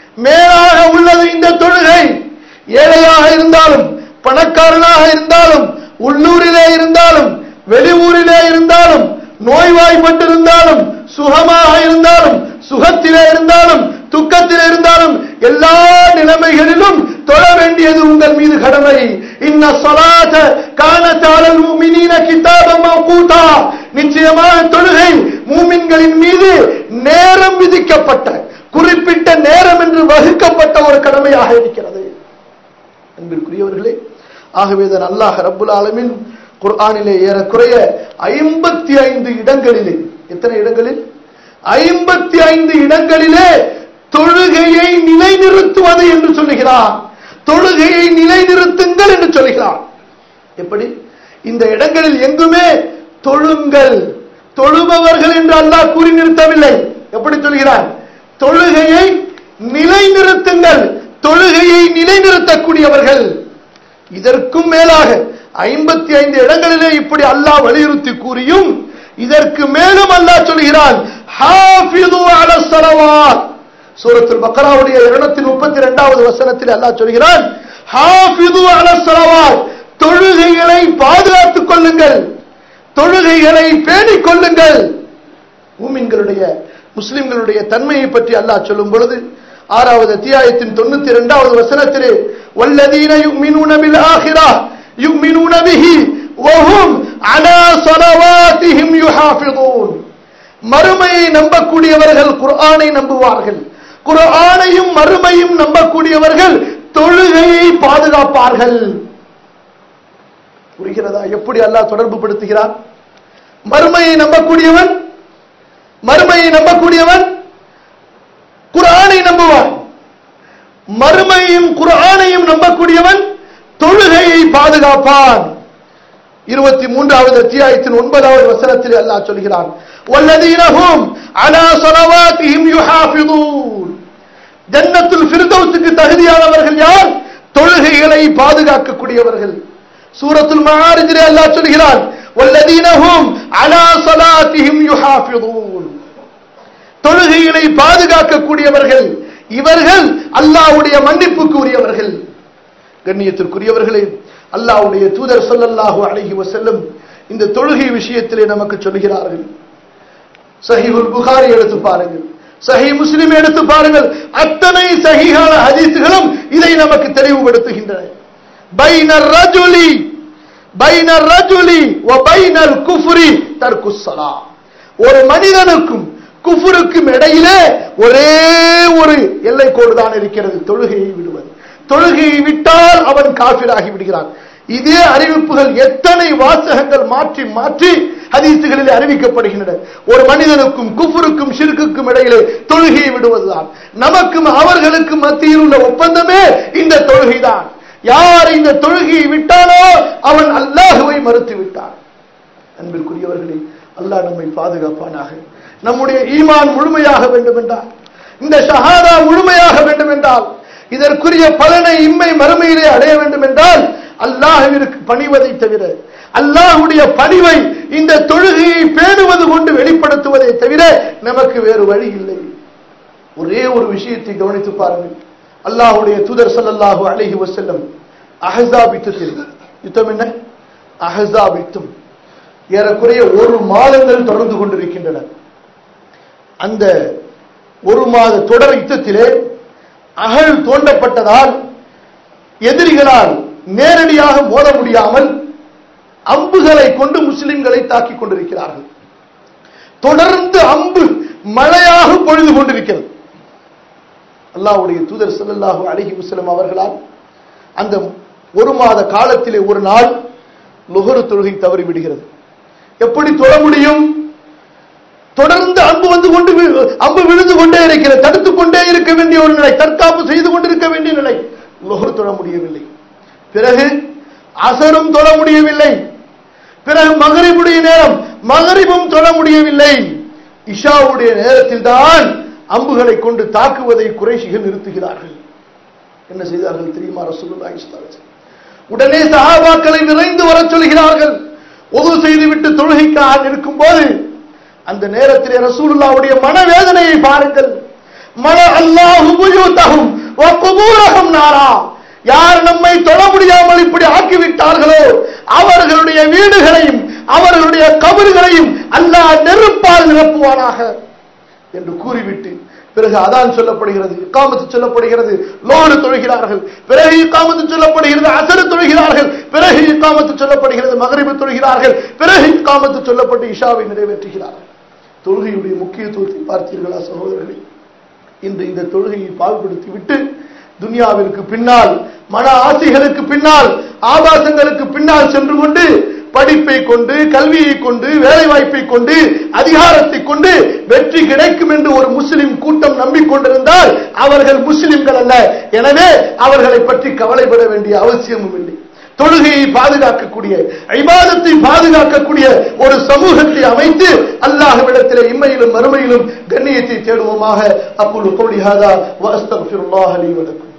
மேலாக உள்ளது இந்த தொழுகை ஏழையாக இருந்தாலும் பணக்காரனாக இருந்தாலும் உள்ளூரிலே இருந்தாலும் வெளியூரிலே இருந்தாலும் நோய்வாய்ப்பட்டிருந்தாலும் சுகமாக இருந்தாலும் சுகத்திலே இருந்தாலும் துக்கத்திலே இருந்தாலும் எல்லா நிலைமைகளிலும் தொழ வேண்டியது உங்கள் மீது கடமை இன்ன ஸலாத கானத் அலல் முஃமினீன கிதாபம் மவ்கூதா நிச்சயமாக தொழுகை மூமின்களின் மீது நேரம் விதிக்கப்பட்ட குறிப்பிட்ட நேரம் என்று வகுக்கப்பட்ட ஒரு கடமையாக இருக்கிறது அன்பிற்குரியவர்களே ஆகவேதான் அல்லாஹ் ரப்புல் ஆலமின் குர்ஆனிலே ஏறக்குறைய ஐம்பத்தி ஐந்து இடங்களிலே எத்தனை இடங்களில் ஐம்பத்தி ஐந்து இடங்களிலே தொழுகையை நிலைநிறுத்துவது என்று சொல்லுகிறார் தொழுகையை நிலைநிறுத்துங்கள் என்று சொல்லுகிறார் எப்படி இந்த இடங்களில் எங்குமே தொழுங்கள் தொழுபவர்கள் என்று அல்லாஹ் கூறி நிறுத்தவில்லை எப்படி சொல்கிறார் தொழுகையை நிலைநிறுத்துங்கள் தொழுகையை நிலைநிறுத்தக்கூடியவர்கள் இதற்கும் மேலாக ஐம்பத்தி ஐந்து இடங்களிலே இப்படி அல்லாஹ் வலியுறுத்தி கூறியும் இதற்கு மேலும் அல்லாஹ் சொல்கிறான் ஹாஃபிது அல ஸலவாத் சூரத்துல் பக்ராவுடைய 232வது வசனத்தில் அல்லாஹ் சொல்கிறான் ஹாஃபிது அல ஸலவாத் தொழுகைகளை பாதுகாத்துக் கொள்ளுங்கள் தொழுகைகளை பேணிக் கொள்ளுங்கள் மூமின்களுடைய முஸ்லிம்களுடைய தன்மையை பற்றி அல்லாஹ் சொல்லும் பொழுது ஆறாவது அத்தியாயத்தின் தொண்ணூத்தி இரண்டாவது வசனத்திலே வல்லதீன யுமினூன பில் ஆஹிரா யுமினூன பிஹி வஹும் அலா ஸலவாத்திஹிம் யுஹாஃபிதூன் மறுமையை நம்பக்கூடியவர்கள் குர்ஆனை நம்புவார்கள் குர்ஆனையும் மறுமையும் நம்பக்கூடியவர்கள் தொழுகையை பாதுகாப்பார்கள் புரிகிறதா எப்படி அல்லாஹ் தொடர்பு படுத்துகிறான் மறுமையை நம்பக்கூடியவன் மறுமையை நம்பக்கூடியவன் குர்ஆனை நம்புவான் மறுமையும் குர்ஆனையும் நம்பக்கூடியவன் தொழுகையை பாதுகாப்பான் இருபத்தி மூன்றாவது அத்தியாயத்தின் ஒன்பதாவது வசனத்தில் அல்லாஹ் சொல்கிறான் வல்லதீனஹும் அலா ஸலவாத்திஹிம் யுஹாஃபிதூன் ஜன்னத்துல் ஃபிர்தௌஸுக்கு தகுதியானவர்கள் யார் தொழுகைகளை பாதுகாக்கக்கூடியவர்கள் சூரத்துல் மஆரிஜிலே அல்லாஹ் சொல்கிறான் வல்லதீனஹும் அலா ஸலாத்திஹிம் யுஹாஃபிதூன் தொழுகைகளை பாதுகாக்கக்கூடியவர்கள் இவர்கள் அல்லாஹ்வுடைய மன்னிப்புக்கு உரியவர்கள் கண்ணியத்திற்குரியவர்களே அல்லாஹ்வுடைய தூதர் ஸல்லல்லாஹு அலைஹி வஸல்லம் இந்த தொழுகை விஷயத்திலே நமக்கு சொல்கிறார்கள் சஹீஹுல் புகாரி எடுத்து பாருங்கள் சஹி முஸ்லிம் எடுத்து பாருங்கள் அத்தனை சஹீஹான ஹதீஸ்களும் இதை நமக்கு தெளிவுபடுத்துகின்றன பைனர் ரஜுலி பைனர் ரஜுலி வ பைனல் குஃப்ரி தர்க்குஸ் ஸலா ஒரு மனிதனுக்கும் குஃபுருக்கும் இடையிலே ஒரே ஒரு எல்லை கோடு தான் இருக்கிறது தொழுகையை விடுவது தொழுகையை விட்டால் அவன் காபிராகி விடுகிறான் இதே அறிவிப்புகள் எத்தனை வாசகங்கள் மாற்றி மாற்றி ஹதீசுகளில் அறிவிக்கப்படுகின்றன ஒரு மனிதனுக்கும் குஃபுருக்கும் ஷிர்குக்கும் இடையிலே தொழுகையை விடுவதுதான் நமக்கும் அவர்களுக்கும் மத்தியில் உள்ள ஒப்பந்தமே இந்த தொழுகைதான் யார் இந்த தொழுகையை விட்டானோ அவன் அல்லாஹுவை மறுத்து விட்டான் அன்பிற்குரியவர்களே அல்லாஹ் நம்மை பாதுகாப்பானாக நம்முடைய ஈமான் முழுமையாக வேண்டும் என்றால் இந்த ஷஹாதா முழுமையாக வேண்டும் என்றால் இதற்குரிய பலனை இம்மை மறுமையிலே அடைய வேண்டும் என்றால் அல்லாஹ்விற்கு பணிவதை தவிர அல்லாஹ்வுடைய பணிவை இந்த தொழுகையை பேணுவது கொண்டு வெளிப்படுத்துவதை தவிர நமக்கு வேறு வழி இல்லை ஒரே ஒரு விஷயத்தை கவனித்து பாருங்கள் அல்லாஹ்வுடைய தூதர் ஸல்லல்லாஹு அலைஹி வஸல்லம் அஹஸாப் யுத்தத்தில் யுத்தம் என்ன அஹஸாப் யுத்தம் ஏறக்குறைய ஒரு மாதங்கள் தொடர்ந்து கொண்டிருக்கின்றன அந்த ஒரு மாத தொடர் யுத்தத்திலே அகழ் தோண்டப்பட்டதால் எதிரிகளால் நேரடியாக மோத முடியாமல் அம்புகளை கொண்டு முஸ்லிம்களை தாக்கிக் கொண்டிருக்கிறார்கள் தொடர்ந்து அம்பு மழையாக பொழுது கொண்டிருக்கிறது அல்லாஹ்வுடைய தூதர் ஸல்லல்லாஹு அலைஹி வஸல்லம் அவர்களால் அந்த ஒரு மாத காலத்திலே ஒரு நாள் லுஹரு தொழுகை தவறி விடுகிறது எப்படி தொழ முடியும் தொடர்ந்து அம்பு வந்து கொண்டு வி- அம்பு விழுந்து கொண்டே இருக்கிறது தடுத்துக் கொண்டே இருக்க வேண்டிய ஒரு நிலை தற்காப்பு செய்து கொண்டிருக்க வேண்டிய நிலை லுஹர் தொழ முடியவில்லை பிறகு அசரும் தொழ முடியவில்லை பிறகு மகரிபுடைய நேரம் மகரிபும் தொழ முடியவில்லை இஷாவுடைய நேரத்தில் தான் அம்புகளை கொண்டு தாக்குவதை குறைஷிகள் நிறுத்துகிறார்கள் என்ன செய்தார்கள் தெரியுமா ரசூலுல்லாஹி ஸல்லல்லாஹு அலைஹி வஸல்லம்? உடனே சஹாபாக்களை விரைந்து வரச் சொல்கிறார்கள் ஒது செய்துவிட்டு தொழுகைக்காக இருக்கும்போது அந்த நேரத்திலே ரசூலுல்லாவுடைய மனவேதனையை பாருங்கள் மன அல்லாஹு புயூதஹும் வ குபூரஹும் நாரா யார் நம்மை தொழ முடியாமல் இப்படி ஆக்கிவிட்டார்களோ அவர்களுடைய வீடுகளையும் அவர்களுடைய கபறுகளையும் அல்லாஹ் நெருப்பால் நிரப்புவானாக என்று கூறிவிட்டு பிறகு அதான் சொல்லப்படுகிறது இக்காமத்து சொல்லப்படுகிறது லோடு தொழுகிறார்கள் பிறகு இக்காமத்து சொல்லப்படுகிறது அசரு தொழுகிறார்கள் பிறகு இக்காமத்து சொல்லப்படுகிறது மகரிபு தொழுகிறார்கள் பிறகு இக்காமத்து சொல்லப்பட்டு இஷாவை நிறைவேற்றுகிறார்கள் தொழுகையுடைய முக்கியத்துவத்தை பார்த்தீர்களா சகோதரர்களே இன்று இந்த தொழுகையை பாழ்படுத்தி விட்டு துனியாவிற்கு பின்னால் மன ஆசைகளுக்கு பின்னால் ஆபாசங்களுக்கு பின்னால் சென்று கொண்டு படிப்பை கொண்டு கல்வியை கொண்டு வேலை வாய்ப்பை கொண்டு அதிகாரத்தை கொண்டு வெற்றி கிடைக்கும் என்று ஒரு முஸ்லிம் கூட்டம் நம்பிக்கொண்டிருந்தால் அவர்கள் முஸ்லிம்கள் அல்ல எனவே அவர்களை பற்றி கவலைப்பட வேண்டிய அவசியமும் இல்லை தொழுகையை பாதுகாக்கக்கூடிய ஐபாதத்தை பாதுகாக்கக்கூடிய ஒரு சமூகத்தை அமைத்து அல்லாஹ்விடத்திலே இம்மையிலும் மறுமையிலும் கண்ணியத்தை தேடுவோமாக அப்புல் கௌலி ஹாதா வஸ்தக்ஃபிருல்லாஹ் லி வலக்கும்